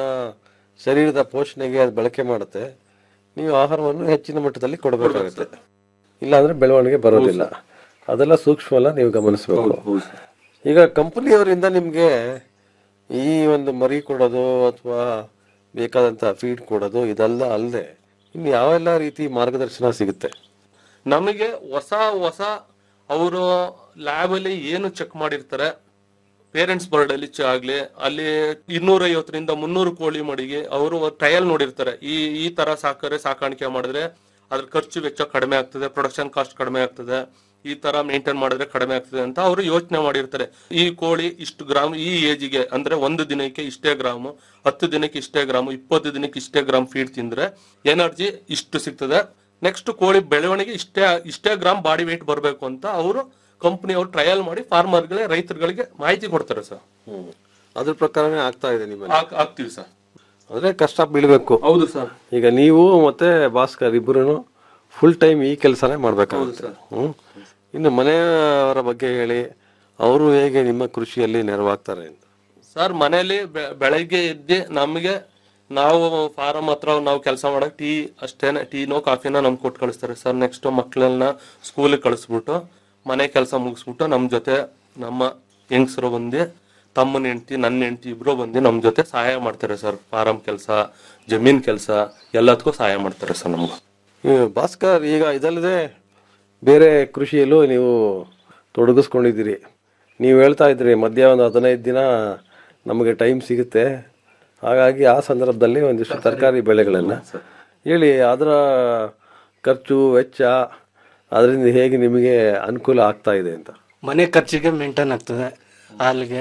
ಶರೀರದ ಪೋಷಣೆಗೆ ಅದು ಬಳಕೆ ಮಾಡುತ್ತೆ ನೀವು ಆಹಾರವನ್ನು ಹೆಚ್ಚಿನ ಮಟ್ಟದಲ್ಲಿ ಕೊಡಬೇಕಾಗುತ್ತೆ ಇಲ್ಲಾಂದ್ರೆ ಬೆಳವಣಿಗೆ ಬರೋದಿಲ್ಲ ಅದೆಲ್ಲ ಸೂಕ್ಷ್ಮ ನೀವು ಗಮನಿಸಬೇಕು ಈಗ ಕಂಪನಿಯವರಿಂದ ನಿಮಗೆ ಈ ಒಂದು ಮರಿ ಕೊಡೋದು ಅಥವಾ ಬೇಕಾದಂತ ಫೀಡ್ ಕೊಡೋದು ಇದೆಲ್ಲ ಅಲ್ಲದೆ ಇನ್ನು ಯಾವೆಲ್ಲ ರೀತಿ ಮಾರ್ಗದರ್ಶನ ಸಿಗುತ್ತೆ ನಮಗೆ ಹೊಸ ಹೊಸ ಅವರು ಲ್ಯಾಬ್ ಅಲ್ಲಿ ಏನು ಚೆಕ್ ಮಾಡಿರ್ತಾರೆ ಪೇರೆಂಟ್ಸ್ ಬರ್ಡ್ ಅಲ್ಲಿ ಚ- ಆಗ್ಲಿ ಅಲ್ಲಿ ಇನ್ನೂರ ಐವತ್ತರಿಂದ ಮುನ್ನೂರು ಕೋಳಿ ಮಡಿಗೆ ಅವರು ಟ್ರಯಲ್ ನೋಡಿರ್ತಾರೆ ಈ ಈ ತರ ಸಾಕರೆ ಸಾಕಾಣಿಕೆ ಮಾಡಿದ್ರೆ ಅದ್ರ ಖರ್ಚು ವೆಚ್ಚ ಕಡಿಮೆ ಆಗ್ತದೆ ಪ್ರೊಡಕ್ಷನ್ ಕಾಸ್ಟ್ ಕಡಿಮೆ ಆಗ್ತದೆ ಈ ತರ ಮೇಂಟೈನ್ ಮಾಡಿದ್ರೆ ಕಡಿಮೆ ಆಗ್ತದೆ ಅಂತ ಅವರು ಯೋಚನೆ ಮಾಡಿರ್ತಾರೆ ಈ ಕೋಳಿ ಇಷ್ಟು ಗ್ರಾಮ್ ಈ ಏಜಿಗೆ ಅಂದ್ರೆ ಒಂದು ದಿನಕ್ಕೆ ಇಷ್ಟೇ ಗ್ರಾಮ್ ಹತ್ತು ದಿನಕ್ಕೆ ಇಷ್ಟೇ ಗ್ರಾಮ್ ಇಪ್ಪತ್ತು ದಿನಕ್ಕೆ ಇಷ್ಟೇ ಗ್ರಾಮ್ ಫೀಡ್ ತಿಂದ್ರೆ ಎನರ್ಜಿ ಇಷ್ಟು ಸಿಗ್ತದೆ ನೆಕ್ಸ್ಟ್ ಕೋಳಿ ಬೆಳವಣಿಗೆ ಇಷ್ಟೇ ಇಷ್ಟೇ ಗ್ರಾಮ್ ಬಾಡಿ ವೆಯ್ಟ್ ಬರಬೇಕು ಅಂತ ಅವರು ಕಂಪ್ನಿಯವರು ಟ್ರಯಲ್ ಮಾಡಿ ಫಾರ್ಮರ್ಗಳಿಗೆ ರೈತರುಗಳಿಗೆ ಮಾಹಿತಿ ಕೊಡ್ತಾರೆ ಸರ್ ಹ್ಮ್ ಅದ್ರ ಪ್ರಕಾರನೇ ಆಗ್ತಾ ಇದೆ ನಿಮ್ಮಲ್ಲಿ ಆಗ್ತೀವಿ ಸರ್ ಅಂದ್ರೆ ಕಷ್ಟ ಬೀಳ್ಬೇಕು ಹೌದು ಸರ್ ಈಗ ನೀವು ಮತ್ತೆ ಭಾಸ್ಕರ್ ಇಬ್ಬರು ಫುಲ್ ಟೈಮ್ ಈ ಕೆಲಸನೇ ಮಾಡ್ಬೇಕಾಗುತ್ತೆ ಹ್ಮ್ ಇನ್ನು ಮನೆಯವರ ಬಗ್ಗೆ ಹೇಳಿ ಅವರು ಹೇಗೆ ನಿಮ್ಮ ಕೃಷಿಯಲ್ಲಿ ನೆರವಾಗ್ತಾರೆ ಅಂತ ಸರ್ ಮನೆಯಲ್ಲಿ ಬೆ- ಬೆಳಗ್ಗೆ ಎದ್ದು ನಮಗೆ ನಾವು ಫಾರಂ ಹತ್ರ ನಾವು ಕೆಲಸ ಮಾಡಕ್ ಟೀ ಅಷ್ಟೇನೆ ಟೀನೋ ಕಾಫಿನೋ ನಮ್ಗೆ ಕೊಟ್ಟು ಕಳಿಸ್ತಾರೆ ಸರ್ ನೆಕ್ಸ್ಟ್ ಮಕ್ಕಳನ್ನ ಸ್ಕೂಲಿಗೆ ಕಳಿಸ್ಬಿಟ್ಟು ಮನೆ ಕೆಲಸ ಮುಗಿಸ್ಬಿಟ್ಟು ನಮ್ಮ ಜೊತೆ ನಮ್ಮ ಹೆಂಗಸರು ಬಂದು ತಮ್ಮನ ಹೆಂಡತಿ ನನ್ನ ಹೆಂಡತಿ ಇಬ್ರು ಬಂದು ನಮ್ಮ ಜೊತೆ ಸಹಾಯ ಮಾಡ್ತಾರೆ ಸರ್ ಫಾರಂ ಕೆಲಸ ಜಮೀನ್ ಕೆಲಸ ಎಲ್ಲದಕ್ಕೂ ಸಹಾಯ ಮಾಡ್ತಾರೆ ಸರ್ ನಮ್ಗೆ ಈ ಭಾಸ್ಕರ್ ಈಗ ಇದಲ್ಲದೆ ಬೇರೆ ಕೃಷಿಯಲ್ಲೂ ನೀವು ತೊಡಗಿಸ್ಕೊಂಡಿದ್ದೀರಿ ನೀವು ಹೇಳ್ತಾ ಇದ್ರಿ ಮಧ್ಯ ಒಂದು ಹದಿನೈದು ದಿನ ನಮಗೆ ಟೈಮ್ ಸಿಗುತ್ತೆ ಹಾಗಾಗಿ ಆ ಸಂದರ್ಭದಲ್ಲಿ ಒಂದಿಷ್ಟು ತರಕಾರಿ ಬೆಳೆಗಳನ್ನು ಹೇಳಿ ಅದರ ಖರ್ಚು ವೆಚ್ಚ ಅದರಿಂದ ಹೇಗೆ ನಿಮಗೆ ಅನುಕೂಲ ಆಗ್ತಾ ಇದೆ ಅಂತ ಮನೆ ಖರ್ಚಿಗೆ ಮೇಂಟೈನ್ ಆಗ್ತದೆ ಹಾಲಿಗೆ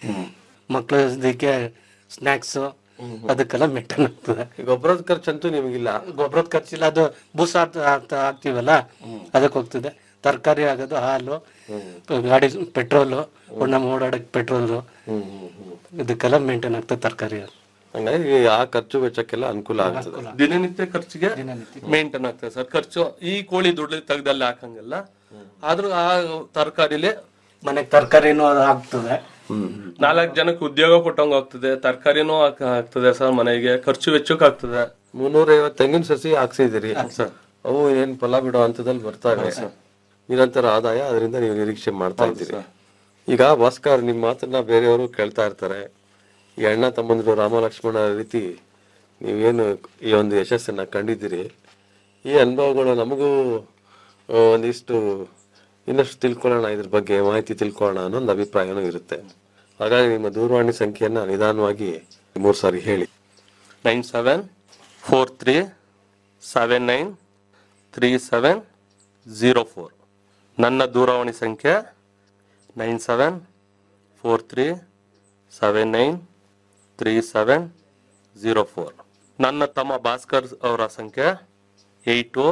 ಮಕ್ಕಳದಕ್ಕೆ ಸ್ನ್ಯಾಕ್ಸು ಅದಕ್ಕೆಲ್ಲ ಮೇಂಟೈನ್ ಆಗ್ತದೆ ಗೊಬ್ಬರದ ಖರ್ಚಂತೂ ನಿಮಗಿಲ್ಲ ಗೊಬ್ಬರದ ಖರ್ಚಿಲ್ಲ ಅದು ಬೂಸ ಹಾಕ್ತ- ಹಾಕ್ತ- ಹಾಕ್ತೀವಲ್ಲ ಅದಕ್ಕೆ ಹೋಗ್ತದೆ ತರಕಾರಿ ಆಗೋದು ಹಾಲು ಗಾಡಿ ಪೆಟ್ರೋಲು ನಮ್ಮ ಓಡಾಡಕ್ಕೆ ಪೆಟ್ರೋಲು ಇದಕ್ಕೆಲ್ಲ ಮೇಂಟೈನ್ ಆಗ್ತದೆ ತರಕಾರಿ ಹಂಗಾಗಿ ಆ ಖರ್ಚು ವೆಚ್ಚಕ್ಕೆಲ್ಲ ಅನುಕೂಲ ಆಗ್ತದೆ ದಿನನಿತ್ಯ ಖರ್ಚಿಗೆ ಮೇಂಟೈನ್ ಆಗ್ತದೆ ಸರ್ ಖರ್ಚು ಈ ಕೋಳಿ ದುಡ್ಡು ತೆಗ್ದಲ್ಲಿ ಹಾಕಂಗಿಲ್ಲ ಆದ್ರೂ ಆ ತರಕಾರಿಲಿ ಮನೆಗೆ ತರಕಾರಿನೂ ಅದು ಆಗ್ತದೆ ನಾಲ್ಕು ಜನಕ್ಕೆ ಉದ್ಯೋಗ ಕೊಟ್ಟಂಗ ಆಗ್ತದೆ ತರಕಾರಿನೂ ಆಗ್ತದೆ ಸರ್ ಮನೆಗೆ ಖರ್ಚು ವೆಚ್ಚಕ್ಕೆ ಆಗ್ತದೆ ಮುನ್ನೂರೈವತ್ತು ತೆಂಗಿನ ಸಸಿ ಹಾಕ್ಸಿದಿರಿ ಸರ್ ಅವು ಏನ್ ಫಲ ಬಿಡೋ ಹಂತದಲ್ಲಿ ಬರ್ತಾವೆ ನಿರಂತರ ಆದಾಯ ಅದರಿಂದ ನೀವು ನಿರೀಕ್ಷೆ ಮಾಡ್ತಾ ಇದ್ದೀರಿ ಈಗ ಭಾಸ್ಕರ್ ನಿಮ್ಮ ಮಾತನ್ನ ಬೇರೆಯವರು ಕೇಳ್ತಾ ಇರ್ತಾರೆ ಈ ಅಣ್ಣ ತಮ್ಮಂದ್ರು ರಾಮ ಲಕ್ಷ್ಮಣ ರೀತಿ ನೀವೇನು ಈ ಒಂದು ಯಶಸ್ಸನ್ನ ಕಂಡಿದ್ದೀರಿ ಈ ಅನುಭವಗಳು ನಮಗೂ ಆ, ಒಂದಿಷ್ಟು ಇನ್ನಷ್ಟು ತಿಳ್ಕೊಳ್ಳೋಣ ಇದ್ರ ಬಗ್ಗೆ ಮಾಹಿತಿ ತಿಳ್ಕೊಳ್ಳೋಣ ಅನ್ನೋ ಒಂದು ಅಭಿಪ್ರಾಯನೂ ಇರುತ್ತೆ ಹಾಗಾಗಿ ನಿಮ್ಮ ದೂರವಾಣಿ ಸಂಖ್ಯೆಯನ್ನ ನಿಧಾನವಾಗಿ ಮೂರು ಸಾರಿ ಹೇಳಿ nine seven four three seven nine three seven zero four ನನ್ನ ದೂರವಾಣಿ ಸಂಖ್ಯೆ nine seven four three seven nine three seven zero four ನನ್ನ ತಮ್ಮ ಭಾಸ್ಕರ್ ಅವರ ಸಂಖ್ಯೆ eight two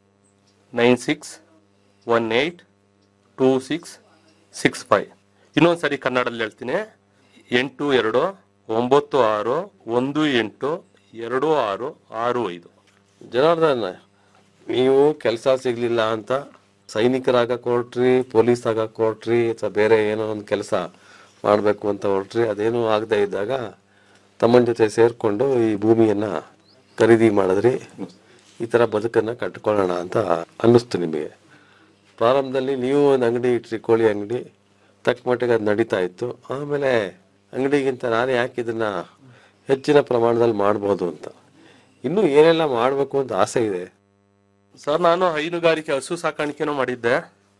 nine six one eight two six six five ಇನ್ನೊಂದು ಸರಿ ಕನ್ನಡದಲ್ಲಿ ಹೇಳ್ತೀನಿ ಎಂಟು ಎರಡು ಒಂಬತ್ತು ಆರು ಒಂದು ಎಂಟು ಎರಡು ಆರು ಆರು ಐದು ಜನಾರ್ದನ್ ನೀವು ಕೆಲಸ ಸಿಗ್ಲಿಲ್ಲ ಅಂತ ಸೈನಿಕರಾಗಕ್ ಹೊರಟ್ರಿ ಪೊಲೀಸ್ ಆಗಕ್ ಹೊರಟ್ರಿ ಅಥವಾ ಬೇರೆ ಏನೋ ಒಂದು ಕೆಲಸ ಮಾಡಬೇಕು ಅಂತ ಹೊರಟ್ರಿ ಅದೇನೂ ಆಗದೆ ಇದ್ದಾಗ ತಮ್ಮನ ಜೊತೆ ಸೇರ್ಕೊಂಡು ಈ ಭೂಮಿಯನ್ನ ಖರೀದಿ ಮಾಡಿದ್ರಿ ಈ ಥರ ಬದುಕನ್ನ ಕಟ್ಕೊಳ್ಳೋಣ ಅಂತ ಅನ್ನಿಸ್ತು ನಿಮಗೆ ಪ್ರಾರಂಭದಲ್ಲಿ ನೀವು ಒಂದು ಅಂಗಡಿ ಇಟ್ರಿ ಕೋಳಿ ಅಂಗಡಿ ತಕ್ಕ ಮಟ್ಟಿಗೆ ಅದು ನಡೀತಾ ಇತ್ತು ಆಮೇಲೆ ಅಂಗಡಿಗಿಂತ ನಾನು ಯಾಕೆ ಇದನ್ನ ಹೆಚ್ಚಿನ ಪ್ರಮಾಣದಲ್ಲಿ ಮಾಡ್ಬೋದು ಅಂತ ಇನ್ನೂ ಏನೆಲ್ಲ ಮಾಡಬೇಕು ಅಂತ ಆಸೆ ಇದೆ ಸರ್ ನಾನು ಹೈನುಗಾರಿಕೆ ಹಸು ಸಾಕಾಣಿಕೆನೂ ಮಾಡಿದ್ದೆ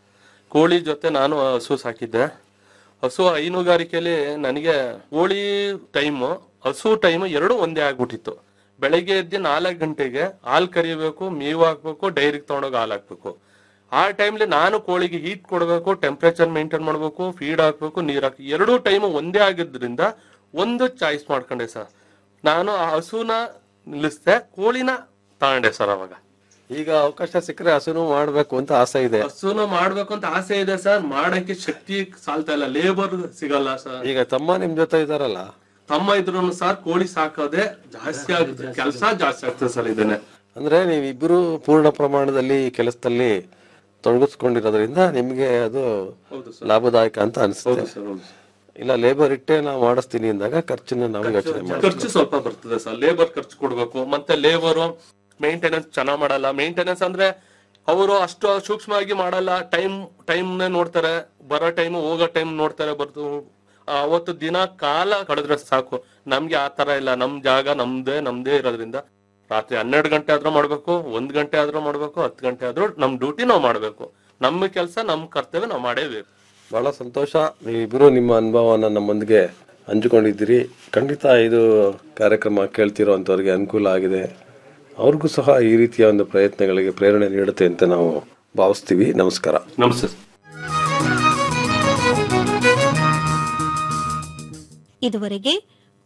ಕೋಳಿ ಜೊತೆ ನಾನು ಹಸು ಸಾಕಿದ್ದೆ ಹಸು ಹೈನುಗಾರಿಕೆಯಲ್ಲಿ ನನಗೆ ಕೋಳಿ ಟೈಮು ಹಸು ಟೈಮು ಎರಡು ಒಂದೇ ಆಗ್ಬಿಟ್ಟಿತ್ತು ಬೆಳಗ್ಗೆ ಎದ್ದು ನಾಲ್ಕು ಗಂಟೆಗೆ ಹಾಲು ಕರಿಬೇಕು ಮೇವು ಹಾಕ್ಬೇಕು ಡೈರಿಗೆ ತಗೊಂಡೋಗಿ ಹಾಲು ಹಾಕ್ಬೇಕು ಆ ಟೈಮ್ಲಿ ನಾನು ಕೋಳಿಗೆ ಹೀಟ್ ಕೊಡಬೇಕು ಟೆಂಪ್ರೇಚರ್ ಮೇಂಟೈನ್ ಮಾಡಬೇಕು ಫೀಡ್ ಹಾಕ್ಬೇಕು ನೀರು ಹಾಕಿ ಎರಡೂ ಟೈಮು ಒಂದೇ ಆಗಿದ್ರಿಂದ ಒಂದು ಚಾಯ್ಸ್ ಮಾಡ್ಕೊಂಡೆ ಸರ್ ನಾನು ಆ ಹಸುನ ನಿಲ್ಲಿಸ್ದೆ ಕೋಳಿನ ತಗೊಂಡೆ ಸರ್ ಅವಾಗ ಈಗ ಅವಕಾಶ ಸಿಕ್ಕರೆ ಹಸುನು ಮಾಡಬೇಕು ಅಂತ ಆಸೆ ಇದೆ ಹಸುನ ಮಾಡ್ಬೇಕು ಅಂತ ಆಸೆ ಇದೆ ಸರ್ ಮಾಡಕ್ಕೆ ಶಕ್ತಿ ಸಾಲ್ತಾ ಇಲ್ಲ ಲೇಬರ್ ಸಿಗಲ್ಲ ಸರ್ ಈಗ ತಮ್ಮ ನಿಮ್ ಜೊತೆ ಇದಾರಲ್ಲ ತಮ್ಮ ಇದ್ರು ಸರ್ ಕೋಳಿ ಸಾಕೋದೆ ಜಾಸ್ತಿ ಆಗುತ್ತೆ ಕೆಲಸ ಜಾಸ್ತಿ ಆಗ್ತದೆ ಸರ್ ಇದನ್ನೇ ಅಂದ್ರೆ ನೀವಿಬ್ಬರು ಪೂರ್ಣ ಪ್ರಮಾಣದಲ್ಲಿ ಈ ಕೆಲಸದಲ್ಲಿ ತೊಡಗಿಸ್ಕೊಂಡಿರೋದ್ರಿಂದ ನಿಮ್ಗೆ ಅದು ಲಾಭದಾಯಕ ಅಂತ ಅನ್ಸುತ್ತೆ ಇಲ್ಲ ಲೇಬರ್ ಇಟ್ಟೆ ನಾವು ಮಾಡಿಸ್ತೀನಿ ಅಂದಾಗ ಖರ್ಚನ್ನ ನಾವು ಯೋಚನೆ ಮಾಡಿ ಖರ್ಚು ಸ್ವಲ್ಪ ಬರ್ತದೆ ಸರ್ ಲೇಬರ್ ಖರ್ಚು ಕೊಡ್ಬೇಕು ಮತ್ತೆ ಲೇಬರ್ ಮೇಂಟೆನೆನ್ಸ್ ಚೆನ್ನಾಗ್ ಮಾಡಲ್ಲ ಮೇಂಟೆನೆನ್ಸ್ ಅಂದ್ರೆ ಅವರು ಅಷ್ಟು ಸೂಕ್ಷ್ಮವಾಗಿ ಮಾಡಲ್ಲ ಟೈಮ್ ಟೈಮ್ ನೋಡ್ತಾರೆ ಬರೋ ಟೈಮ್ ಹೋಗೋ ಟೈಮ್ ನೋಡ್ತಾರೆ ಬರ್ತು ಅವತ್ತು ದಿನ ಕಾಲ ಕಳೆದ್ರೆ ಸಾಕು ನಮ್ಗೆ ಆ ತರ ಇಲ್ಲ ನಮ್ ಜಾಗ ನಮ್ದೇ ನಮ್ದೇ ಇರೋದ್ರಿಂದ ರಾತ್ರಿ ಹನ್ನೆರಡು ಗಂಟೆ ಆದ್ರೂ ಮಾಡ್ಬೇಕು ಒಂದ್ ಗಂಟೆ ಆದ್ರೂ ಮಾಡ್ಬೇಕು ಹತ್ತು ಗಂಟೆ ಆದ್ರೂ ನಮ್ ಡ್ಯೂಟಿ ನಾವು ಮಾಡ್ಬೇಕು ನಮ್ಮ ಕೆಲಸ ನಮ್ ಕರ್ತವ್ಯ ನಾವು ಮಾಡೇಬೇಕು ಬಹಳ ಸಂತೋಷ ನೀವಿಬ್ಬರು ನಿಮ್ಮ ಅನುಭವನ ನಮ್ಮೊಂದಿಗೆ ಹಂಚಿಕೊಂಡಿದ್ದೀರಿ ಖಂಡಿತ ಇದು ಕಾರ್ಯಕ್ರಮ ಕೇಳ್ತಿರೋ ಅಂಥವ್ರಿಗೆ ಅನುಕೂಲ ಆಗಿದೆ ಅವ್ರಿಗೂ ಸಹ ಈ ರೀತಿಯ ಒಂದು ಪ್ರಯತ್ನಗಳಿಗೆ ಪ್ರೇರಣೆ ನೀಡುತ್ತೆ ಅಂತ ನಾವು ಭಾವಿಸ್ತೀವಿ ನಮಸ್ಕಾರ ನಮಸ್ತೆ ಇದುವರೆಗೆ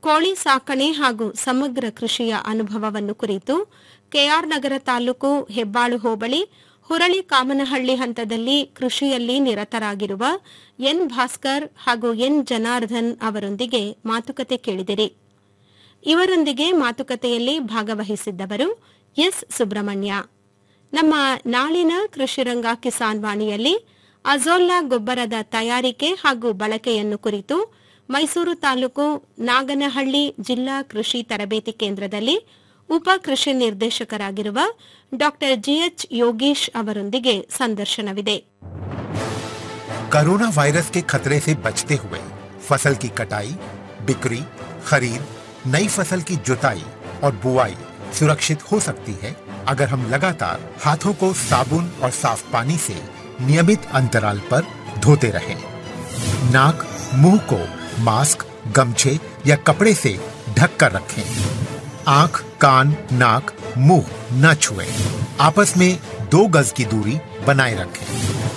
ಕೋಳಿ ಸಾಕಣೆ ಹಾಗೂ ಸಮಗ್ರ ಕೃಷಿಯ ಅನುಭವವನ್ನು ಕುರಿತು ಕೆಆರ್ ನಗರ ತಾಲೂಕು ಹೆಬ್ಬಾಳು ಹೋಬಳಿ ಹುರಳಿ ಕಾಮನಹಳ್ಳಿ ಹಂತದಲ್ಲಿ ಕೃಷಿಯಲ್ಲಿ ನಿರತರಾಗಿರುವ ಎನ್ ಭಾಸ್ಕರ್ ಹಾಗೂ ಎನ್ ಜನಾರ್ದನ್ ಅವರೊಂದಿಗೆ ಮಾತುಕತೆ ಕೇಳಿದಿರಿ ಇವರೊಂದಿಗೆ ಮಾತುಕತೆಯಲ್ಲಿ ಭಾಗವಹಿಸಿದ್ದವರು ಎಸ್ ಸುಬ್ರಹ್ಮಣ್ಯ ನಮ್ಮ ನಾಳಿನ ಕೃಷಿರಂಗ ಕಿಸಾನ್ ವಾಣಿಯಲ್ಲಿ ಅಜೋಲ್ಲಾ ಗೊಬ್ಬರದ ತಯಾರಿಕೆ ಹಾಗೂ ಬಳಕೆಯನ್ನು ಕುರಿತು ಮೈಸೂರು ತಾಲೂಕು ನಾಗನಹಳ್ಳಿ ಜಿಲ್ಲಾ ಕೃಷಿ ತರಬೇತಿ ಕೇಂದ್ರದಲ್ಲಿ ಉಪ ಕೃಷಿ ನಿರ್ದೇಶಕರಾಗಿರುವ ಡಾ ಜಿಎಚ್ ಯೋಗೀಶ್ ಅವರೊಂದಿಗೆ ಸಂದರ್ಶನವಿದೆ कोरोना वायरस के खतरे से बचते हुए फसल की कटाई बिक्री खरीद नई फसल की जुताई और बुआई सुरक्षित हो सकती है अगर हम लगातार हाथों को साबुन और साफ पानी से नियमित अंतराल पर धोते रहें। नाक मुंह को मास्क गमछे या कपड़े से ढक कर रखें आंख कान नाक मुंह न छुएं। आपस में दो गज की दूरी बनाए रखें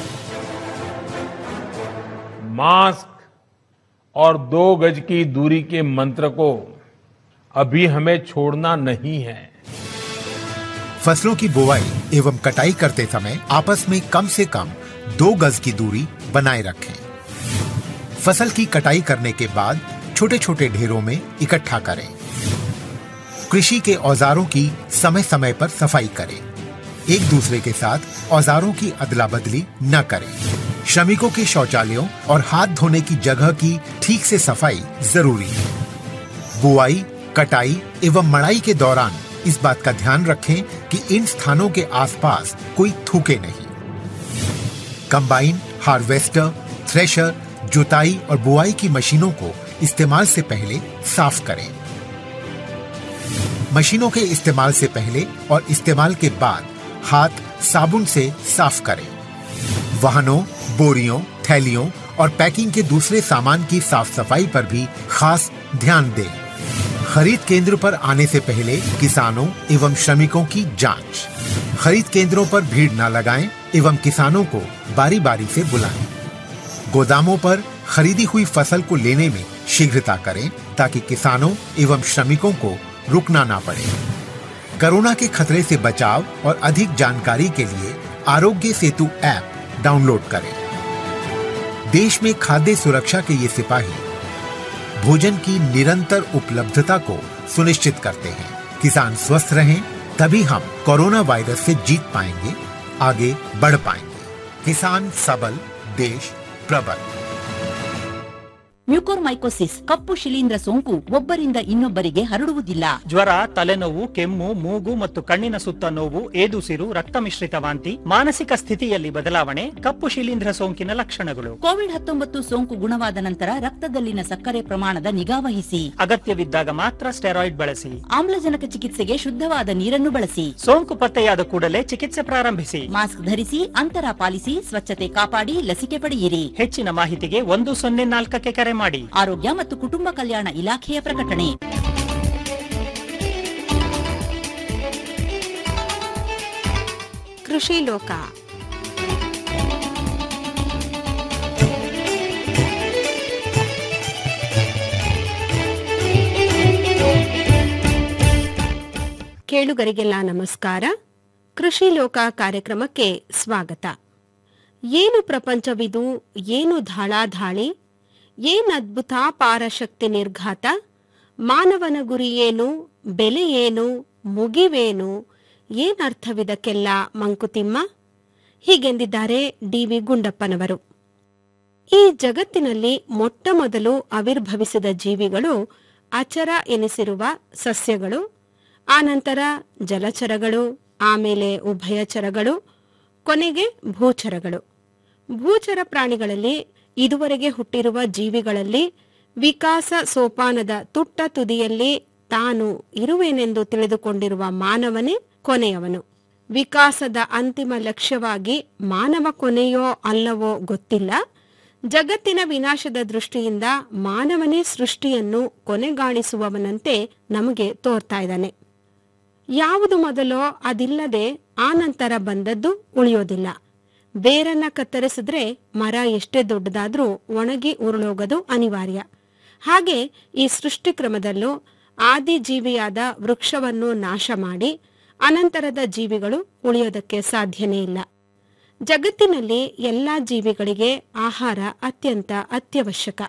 मास्क और दो गज की दूरी के मंत्र को अभी हमें छोड़ना नहीं है फसलों की बुवाई एवं कटाई करते समय आपस में कम से कम दो गज की दूरी बनाए रखें फसल की कटाई करने के बाद छोटे छोटे ढेरों में इकट्ठा करें कृषि के औजारों की समय समय पर सफाई करें एक दूसरे के साथ औजारों की अदला बदली न करें श्रमिकों के शौचालयों और हाथ धोने की जगह की ठीक से सफाई जरूरी है बुआई कटाई एवं मड़ाई के दौरान इस बात का ध्यान रखें कि इन स्थानों के आसपास कोई थूके नहीं कंबाइन हार्वेस्टर थ्रेशर जुताई और बुआई की मशीनों को इस्तेमाल से पहले साफ करें मशीनों के इस्तेमाल से पहले और इस्तेमाल के बाद हाथ साबुन से साफ करें वाहनों बोरियों थैलियों और पैकिंग के दूसरे सामान की साफ सफाई पर भी खास ध्यान दें खरीद केंद्र पर आने से पहले किसानों एवं श्रमिकों की जांच खरीद केंद्रों पर भीड़ न लगाएं एवं किसानों को बारी बारी से बुलाएं गोदामों पर खरीदी हुई फसल को लेने में शीघ्रता करें ताकि किसानों एवं श्रमिकों को रुकना ना पड़े कोरोना के खतरे से बचाव और अधिक जानकारी के लिए आरोग्य सेतु ऐप डाउनलोड करें देश में खाद्य सुरक्षा के ये सिपाही भोजन की निरंतर उपलब्धता को सुनिश्चित करते हैं किसान स्वस्थ रहें तभी हम कोरोना वायरस से जीत पाएंगे आगे बढ़ पाएंगे किसान सबल देश प्रबल ಮ್ಯೂಕೋರ್ಮೈಕೋಸಿಸ್ ಕಪ್ಪು ಶಿಲೀಂಧ್ರ ಸೋಂಕು ಒಬ್ಬರಿಂದ ಇನ್ನೊಬ್ಬರಿಗೆ ಹರಡುವುದಿಲ್ಲ ಜ್ವರ ತಲೆನೋವು ಕೆಮ್ಮು ಮೂಗು ಮತ್ತು ಕಣ್ಣಿನ ಸುತ್ತ ನೋವು ಏದುಸಿರು ರಕ್ತ ಮಿಶ್ರಿತ ವಾಂತಿ ಮಾನಸಿಕ ಸ್ಥಿತಿಯಲ್ಲಿ ಬದಲಾವಣೆ ಕಪ್ಪು ಶಿಲೀಂಧ್ರ ಸೋಂಕಿನ ಲಕ್ಷಣಗಳು ಕೋವಿಡ್ ಹತ್ತೊಂಬತ್ತು ಸೋಂಕು ಗುಣವಾದ ನಂತರ ರಕ್ತದಲ್ಲಿನ ಸಕ್ಕರೆ ಪ್ರಮಾಣದ ನಿಗಾವಹಿಸಿ ಅಗತ್ಯವಿದ್ದಾಗ ಮಾತ್ರ ಸ್ಟೆರಾಯ್ಡ್ ಬಳಸಿ ಆಮ್ಲಜನಕ ಚಿಕಿತ್ಸೆಗೆ ಶುದ್ಧವಾದ ನೀರನ್ನು ಬಳಸಿ ಸೋಂಕು ಪತ್ತೆಯಾದ ಕೂಡಲೇ ಚಿಕಿತ್ಸೆ ಪ್ರಾರಂಭಿಸಿ ಮಾಸ್ಕ್ ಧರಿಸಿ ಅಂತರ ಪಾಲಿಸಿ ಸ್ವಚ್ಛತೆ ಕಾಪಾಡಿ ಲಸಿಕೆ ಪಡೆಯಿರಿ ಹೆಚ್ಚಿನ ಮಾಹಿತಿಗೆ ಒಂದು ಸೊನ್ನೆ ನಾಲ್ಕಕ್ಕೆ ಕರೆ ಮಾಡಿ ಆರೋಗ್ಯ ಮತ್ತು ಕುಟುಂಬ ಕಲ್ಯಾಣ ಇಲಾಖೆಯ ಪ್ರಕಟಣೆ ಕೃಷಿ ಲೋಕ ಕೇಳುಗರಿಗೆಲ್ಲ ನಮಸ್ಕಾರ ಕೃಷಿ ಲೋಕ ಕಾರ್ಯಕ್ರಮಕ್ಕೆ ಸ್ವಾಗತ ಏನು ಪ್ರಪಂಚವಿದು ಏನು ಧಾಳಾಧಾಳಿ ಏನ್ ಅದ್ಭುತ ಪಾರಶಕ್ತಿ ನಿರ್ಘಾತ ಮಾನವನ ಗುರಿ ಏನು ಬೆಲೆ ಏನು ಮುಗಿವೇನು ಏನರ್ಥವಿದಕ್ಕೆಲ್ಲ ಮಂಕುತಿಮ್ಮ ಹೀಗೆಂದಿದ್ದಾರೆ ಡಿ ವಿ ಗುಂಡಪ್ಪನವರು ಈ ಜಗತ್ತಿನಲ್ಲಿ ಮೊಟ್ಟ ಮೊದಲು ಆವಿರ್ಭವಿಸಿದ ಜೀವಿಗಳು ಅಚರ ಎನಿಸಿರುವ ಸಸ್ಯಗಳು ಆನಂತರ ಜಲಚರಗಳು ಆಮೇಲೆ ಉಭಯಚರಗಳು ಕೊನೆಗೆ ಭೂಚರಗಳು ಭೂಚರ ಪ್ರಾಣಿಗಳಲ್ಲಿ ಇದುವರೆಗೆ ಹುಟ್ಟಿರುವ ಜೀವಿಗಳಲ್ಲಿ ವಿಕಾಸ ಸೋಪಾನದ ತುಟ್ಟ ತುದಿಯಲ್ಲಿ ತಾನು ಇರುವೆನೆಂದು ತಿಳಿದುಕೊಂಡಿರುವ ಮಾನವನೇ ಕೊನೆಯವನು ವಿಕಾಸದ ಅಂತಿಮ ಲಕ್ಷ್ಯವಾಗಿ ಮಾನವ ಕೊನೆಯೋ ಅಲ್ಲವೋ ಗೊತ್ತಿಲ್ಲ ಜಗತ್ತಿನ ವಿನಾಶದ ದೃಷ್ಟಿಯಿಂದ ಮಾನವನೇ ಸೃಷ್ಟಿಯನ್ನು ಕೊನೆಗಾಣಿಸುವವನಂತೆ ನಮಗೆ ತೋರ್ತಾ ಇದ್ದಾನೆ ಯಾವುದು ಮೊದಲೋ ಅದಿಲ್ಲದೆ ಆ ನಂತರ ಬಂದದ್ದು ಉಳಿಯೋದಿಲ್ಲ ಬೇರನ್ನ ಕತ್ತರಿಸಿದ್ರೆ ಮರ ಎಷ್ಟೇ ದೊಡ್ಡದಾದ್ರೂ ಒಣಗಿ ಉರುಳೋಗೋದು ಅನಿವಾರ್ಯ ಹಾಗೆ ಈ ಸೃಷ್ಟಿ ಕ್ರಮದಲ್ಲೂ ಆದಿ ಜೀವಿಯಾದ ವೃಕ್ಷವನ್ನು ನಾಶ ಮಾಡಿ ಅನಂತರದ ಜೀವಿಗಳು ಉಳಿಯೋದಕ್ಕೆ ಸಾಧ್ಯನೇ ಇಲ್ಲ ಜಗತ್ತಿನಲ್ಲಿ ಎಲ್ಲಾ ಜೀವಿಗಳಿಗೆ ಆಹಾರ ಅತ್ಯಂತ ಅತ್ಯವಶ್ಯಕ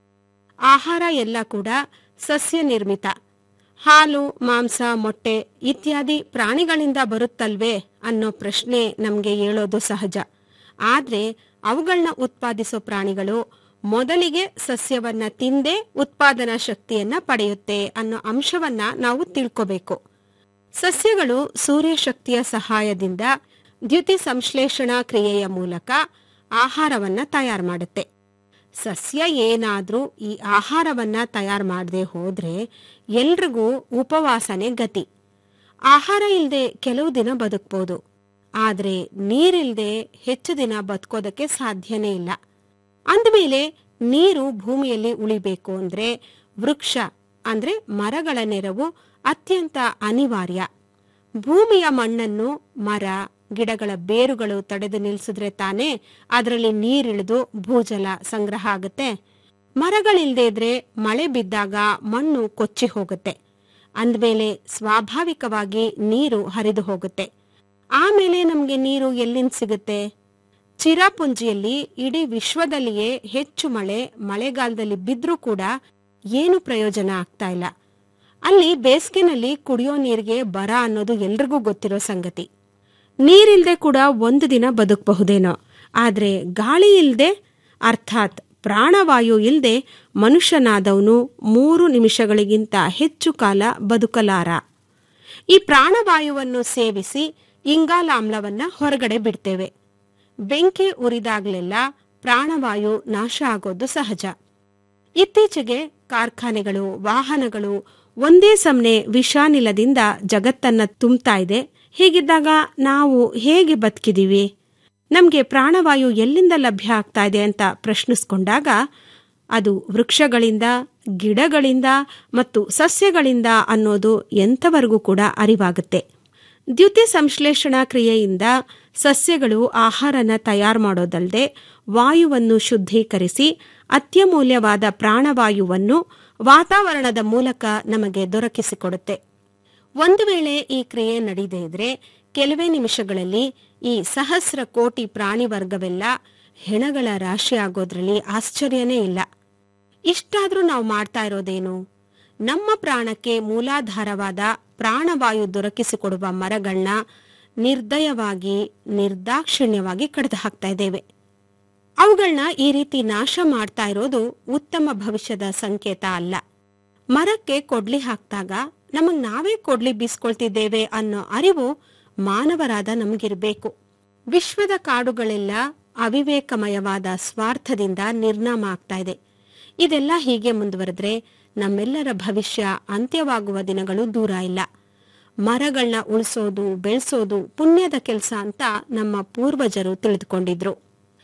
ಆಹಾರ ಎಲ್ಲ ಕೂಡ ಸಸ್ಯ ನಿರ್ಮಿತ ಹಾಲು ಮಾಂಸ ಮೊಟ್ಟೆ ಇತ್ಯಾದಿ ಪ್ರಾಣಿಗಳಿಂದ ಬರುತ್ತಲ್ವೇ ಅನ್ನೋ ಪ್ರಶ್ನೆ ನಮಗೆ ಹೇಳೋದು ಸಹಜ ಆದ್ರೆ ಅವುಗಳನ್ನ ಉತ್ಪಾದಿಸೋ ಪ್ರಾಣಿಗಳು ಮೊದಲಿಗೆ ಸಸ್ಯವನ್ನ ತಿಂದೇ ಉತ್ಪಾದನಾ ಶಕ್ತಿಯನ್ನ ಪಡೆಯುತ್ತೆ ಅನ್ನೋ ಅಂಶವನ್ನ ನಾವು ತಿಳ್ಕೋಬೇಕು ಸಸ್ಯಗಳು ಸೂರ್ಯಶಕ್ತಿಯ ಸಹಾಯದಿಂದ ದ್ಯುತಿ ಸಂಶ್ಲೇಷಣಾ ಕ್ರಿಯೆಯ ಮೂಲಕ ಆಹಾರವನ್ನ ತಯಾರು ಮಾಡುತ್ತೆ ಸಸ್ಯ ಏನಾದ್ರೂ ಈ ಆಹಾರವನ್ನ ತಯಾರು ಮಾಡದೆ ಹೋದ್ರೆ ಎಲ್ರಿಗೂ ಉಪವಾಸನೆ ಗತಿ ಆಹಾರ ಇಲ್ಲದೆ ಕೆಲವು ದಿನ ಬದುಕ್ಬೋದು ಆದ್ರೆ ನೀರಿಲ್ದೆ ಹೆಚ್ಚು ದಿನ ಬದುಕೋದಕ್ಕೆ ಸಾಧ್ಯನೇ ಇಲ್ಲ ಅಂದಮೇಲೆ ನೀರು ಭೂಮಿಯಲ್ಲಿ ಉಳಿಬೇಕು ಅಂದ್ರೆ ವೃಕ್ಷ ಅಂದ್ರೆ ಮರಗಳ ನೆರವು ಅತ್ಯಂತ ಅನಿವಾರ್ಯ ಭೂಮಿಯ ಮಣ್ಣನ್ನು ಮರ ಗಿಡಗಳ ಬೇರುಗಳು ತಡೆದು ನಿಲ್ಸಿದ್ರೆ ತಾನೇ ಅದರಲ್ಲಿ ನೀರಿಳಿದು ಭೂಜಲ ಸಂಗ್ರಹ ಆಗುತ್ತೆ ಮರಗಳಿಲ್ದೇ ಇದ್ರೆ ಮಳೆ ಬಿದ್ದಾಗ ಮಣ್ಣು ಕೊಚ್ಚಿ ಹೋಗುತ್ತೆ ಅಂದಮೇಲೆ ಸ್ವಾಭಾವಿಕವಾಗಿ ನೀರು ಹರಿದು ಹೋಗುತ್ತೆ ಆಮೇಲೆ ನಮಗೆ ನೀರು ಎಲ್ಲಿಂದ ಸಿಗುತ್ತೆ ಚಿರಾಪುಂಜಿಯಲ್ಲಿ ಇಡೀ ವಿಶ್ವದಲ್ಲಿಯೇ ಹೆಚ್ಚು ಮಳೆ ಮಳೆಗಾಲದಲ್ಲಿ ಬಿದ್ರೂ ಕೂಡ ಏನು ಪ್ರಯೋಜನ ಆಗ್ತಾ ಇಲ್ಲ ಅಲ್ಲಿ ಬೇಸಿಗೆನಲ್ಲಿ ಕುಡಿಯೋ ನೀರಿಗೆ ಬರ ಅನ್ನೋದು ಎಲ್ರಿಗೂ ಗೊತ್ತಿರೋ ಸಂಗತಿ ನೀರಿಲ್ದೆ ಕೂಡ ಒಂದು ದಿನ ಬದುಕಬಹುದೇನೋ ಆದ್ರೆ ಗಾಳಿ ಇಲ್ದೆ ಅರ್ಥಾತ್ ಪ್ರಾಣವಾಯು ಇಲ್ದೆ ಮನುಷ್ಯನಾದವನು ಮೂರು ನಿಮಿಷಗಳಿಗಿಂತ ಹೆಚ್ಚು ಕಾಲ ಬದುಕಲಾರ ಈ ಪ್ರಾಣವಾಯುವನ್ನು ಸೇವಿಸಿ ಇಂಗಾಲಾಮ್ಲವನ್ನ ಹೊರಗಡೆ ಬಿಡ್ತೇವೆ ಬೆಂಕಿ ಉರಿದಾಗ್ಲೆಲ್ಲ ಪ್ರಾಣವಾಯು ನಾಶ ಆಗೋದು ಸಹಜ ಇತ್ತೀಚೆಗೆ ಕಾರ್ಖಾನೆಗಳು ವಾಹನಗಳು ಒಂದೇ ಸಮನೆ ವಿಷಾನಿಲದಿಂದ ಜಗತ್ತನ್ನ ತುಂಬ್ತಾ ಇದೆ ಹೀಗಿದ್ದಾಗ ನಾವು ಹೇಗೆ ಬದುಕಿದೀವಿ ನಮ್ಗೆ ಪ್ರಾಣವಾಯು ಎಲ್ಲಿಂದ ಲಭ್ಯ ಆಗ್ತಾ ಇದೆ ಅಂತ ಪ್ರಶ್ನಿಸ್ಕೊಂಡಾಗ ಅದು ವೃಕ್ಷಗಳಿಂದ ಗಿಡಗಳಿಂದ ಮತ್ತು ಸಸ್ಯಗಳಿಂದ ಅನ್ನೋದು ಎಂಥವರೆಗೂ ಕೂಡ ಅರಿವಾಗುತ್ತೆ ದ್ಯುತಿ ಸಂಶ್ಲೇಷಣಾ ಕ್ರಿಯೆಯಿಂದ ಸಸ್ಯಗಳು ಆಹಾರನ ತಯಾರು ಮಾಡೋದಲ್ಲದೆ ವಾಯುವನ್ನು ಶುದ್ಧೀಕರಿಸಿ ಅತ್ಯಮೂಲ್ಯವಾದ ಪ್ರಾಣವಾಯುವನ್ನು ವಾತಾವರಣದ ಮೂಲಕ ನಮಗೆ ದೊರಕಿಸಿಕೊಡುತ್ತೆ ಒಂದು ವೇಳೆ ಈ ಕ್ರಿಯೆ ನಡೆಯದೇ ಇದ್ರೆ ಕೆಲವೇ ನಿಮಿಷಗಳಲ್ಲಿ ಈ ಸಹಸ್ರ ಕೋಟಿ ಪ್ರಾಣಿ ವರ್ಗವೆಲ್ಲ ಹೆಣಗಳ ರಾಶಿ ಆಗೋದ್ರಲ್ಲಿ ಆಶ್ಚರ್ಯನೇ ಇಲ್ಲ ಇಷ್ಟಾದ್ರೂ ನಾವು ಮಾಡ್ತಾ ಇರೋದೇನು ನಮ್ಮ ಪ್ರಾಣಕ್ಕೆ ಮೂಲಾಧಾರವಾದ ಪ್ರಾಣವಾಯು ದೊರಕಿಸಿಕೊಡುವ ಮರಗಳನ್ನ ನಿರ್ದಯವಾಗಿ ನಿರ್ದಾಕ್ಷಿಣ್ಯವಾಗಿ ಕಡಿದು ಹಾಕ್ತಾ ಇದ್ದೇವೆ ಅವುಗಳನ್ನ ಈ ರೀತಿ ನಾಶ ಮಾಡ್ತಾ ಇರೋದು ಉತ್ತಮ ಭವಿಷ್ಯದ ಸಂಕೇತ ಅಲ್ಲ ಮರಕ್ಕೆ ಕೊಡ್ಲಿ ಹಾಕ್ದಾಗ ನಮಗ್ ನಾವೇ ಕೊಡ್ಲಿ ಬೀಸ್ಕೊಳ್ತಿದ್ದೇವೆ ಅನ್ನೋ ಅರಿವು ಮಾನವರಾದ ನಮಗಿರ್ಬೇಕು ವಿಶ್ವದ ಕಾಡುಗಳೆಲ್ಲ ಅವಿವೇಕಮಯವಾದ ಸ್ವಾರ್ಥದಿಂದ ನಿರ್ನಾಮ ಆಗ್ತಾ ಇದೆ ಇದೆಲ್ಲ ಹೀಗೆ ಮುಂದುವರೆದ್ರೆ ನಮ್ಮೆಲ್ಲರ ಭವಿಷ್ಯ ಅಂತ್ಯವಾಗುವ ದಿನಗಳು ದೂರ ಇಲ್ಲ ಮರಗಳನ್ನ ಉಳಿಸೋದು ಬೆಳೆಸೋದು ಪುಣ್ಯದ ಕೆಲಸ ಅಂತ ನಮ್ಮ ಪೂರ್ವಜರು ತಿಳಿದುಕೊಂಡಿದ್ರು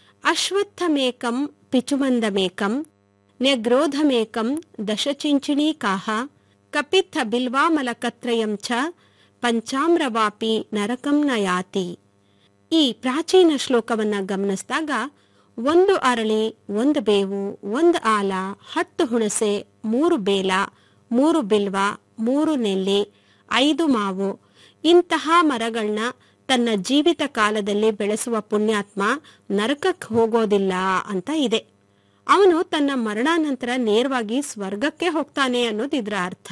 ಅಶ್ವತ್ಥಮೇಕಂ ಪಿಚುಮಂದಮೇಕಂ ನ್ಯಗ್ರೋಧಮೇಕಂ ದಶಚಿಂಚಿಣೀಕಾಹ ಕಪಿತ್ಥ ಬಿಲ್ವಾಮಲಕತ್ರಯಂ ಚ ಪಂಚಾಮ್ರವಾಪಿ ನರಕಂ ನ ಯಾತಿ ಈ ಪ್ರಾಚೀನ ಶ್ಲೋಕವನ್ನ ಗಮನಿಸಿದಾಗ ಒಂದು ಅರಳಿ ಒಂದು ಬೇವು ಒಂದು ಆಲ ಹತ್ತು ಹುಣಸೆ ಮೂರು ಬೇಲ ಮೂರು ಬಿಲ್ವ ಮೂರು ನೆಲ್ಲಿ ಐದು ಮಾವು ಇಂತಹ ಮರಗಳನ್ನ ತನ್ನ ಜೀವಿತ ಕಾಲದಲ್ಲಿ ಬೆಳೆಸುವ ಪುಣ್ಯಾತ್ಮ ನರಕಕ್ಕೆ ಹೋಗೋದಿಲ್ಲ ಅಂತ ಇದೆ ಅವನು ತನ್ನ ಮರಣಾನಂತರ ನೇರವಾಗಿ ಸ್ವರ್ಗಕ್ಕೆ ಹೋಗ್ತಾನೆ ಅನ್ನೋದು ಇದರ ಅರ್ಥ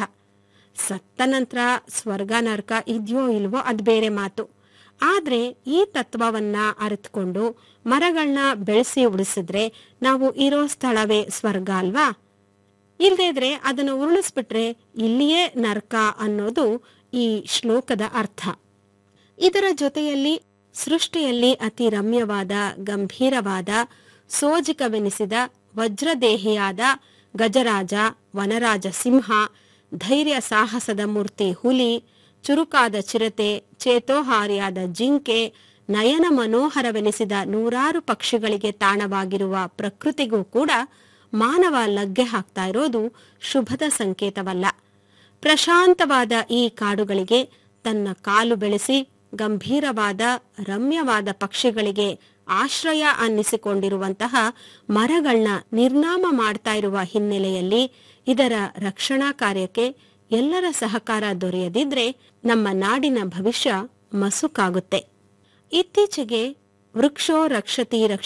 ಸತ್ತ ನಂತರ ಸ್ವರ್ಗ ನರಕ ಇದೆಯೋ ಇಲ್ವೋ ಅದು ಬೇರೆ ಮಾತು ಆದ್ರೆ ಈ ತತ್ವವನ್ನ ಅರಿತುಕೊಂಡು ಮರಗಳನ್ನ ಬೆಳೆಸಿ ಉಳಿಸಿದ್ರೆ ನಾವು ಇರೋ ಸ್ಥಳವೇ ಸ್ವರ್ಗ ಅಲ್ವಾ ಇಲ್ದೇ ಇದ್ರೆ ಅದನ್ನು ಉರುಳಿಸ್ಬಿಟ್ರೆ ಇಲ್ಲಿಯೇ ನರಕ ಅನ್ನೋದು ಈ ಶ್ಲೋಕದ ಅರ್ಥ ಇದರ ಜೊತೆಯಲ್ಲಿ ಸೃಷ್ಟಿಯಲ್ಲಿ ಅತಿ ರಮ್ಯವಾದ ಗಂಭೀರವಾದ ಸೋಜಿಕವೆನಿಸಿದ ವಜ್ರದೇಹಿಯಾದ ಗಜರಾಜ ವನರಾಜ ಸಿಂಹ ಧೈರ್ಯ ಸಾಹಸದ ಮೂರ್ತಿ ಹುಲಿ ಚುರುಕಾದ ಚಿರತೆ ಚೇತೋಹಾರಿಯಾದ ಜಿಂಕೆ ನಯನ ಮನೋಹರವೆನಿಸಿದ ನೂರಾರು ಪಕ್ಷಿಗಳಿಗೆ ತಾಣವಾಗಿರುವ ಪ್ರಕೃತಿಗೂ ಕೂಡ ಮಾನವ ಲಗ್ಗೆ ಹಾಕ್ತಾ ಇರೋದು ಶುಭದ ಸಂಕೇತವಲ್ಲ ಪ್ರಶಾಂತವಾದ ಈ ಕಾಡುಗಳಿಗೆ ತನ್ನ ಕಾಲು ಬೆಳೆಸಿ ಗಂಭೀರವಾದ ರಮ್ಯವಾದ ಪಕ್ಷಿಗಳಿಗೆ ಆಶ್ರಯ ಅನ್ನಿಸಿಕೊಂಡಿರುವಂತಹ ಮರಗಳನ್ನ ನಿರ್ನಾಮ ಮಾಡ್ತಾ ಇರುವ ಹಿನ್ನೆಲೆಯಲ್ಲಿ ಇದರ ರಕ್ಷಣಾ ಕಾರ್ಯಕ್ಕೆ ಎಲ್ಲರ ಸಹಕಾರ ದೊರೆಯದಿದ್ರೆ ನಮ್ಮ ನಾಡಿನ ಭವಿಷ್ಯ ಮಸುಕಾಗುತ್ತೆ ಇತ್ತೀಚೆಗೆ ವೃಕ್ಷೋ ರಕ್ಷತಿ ರಕ್ಷ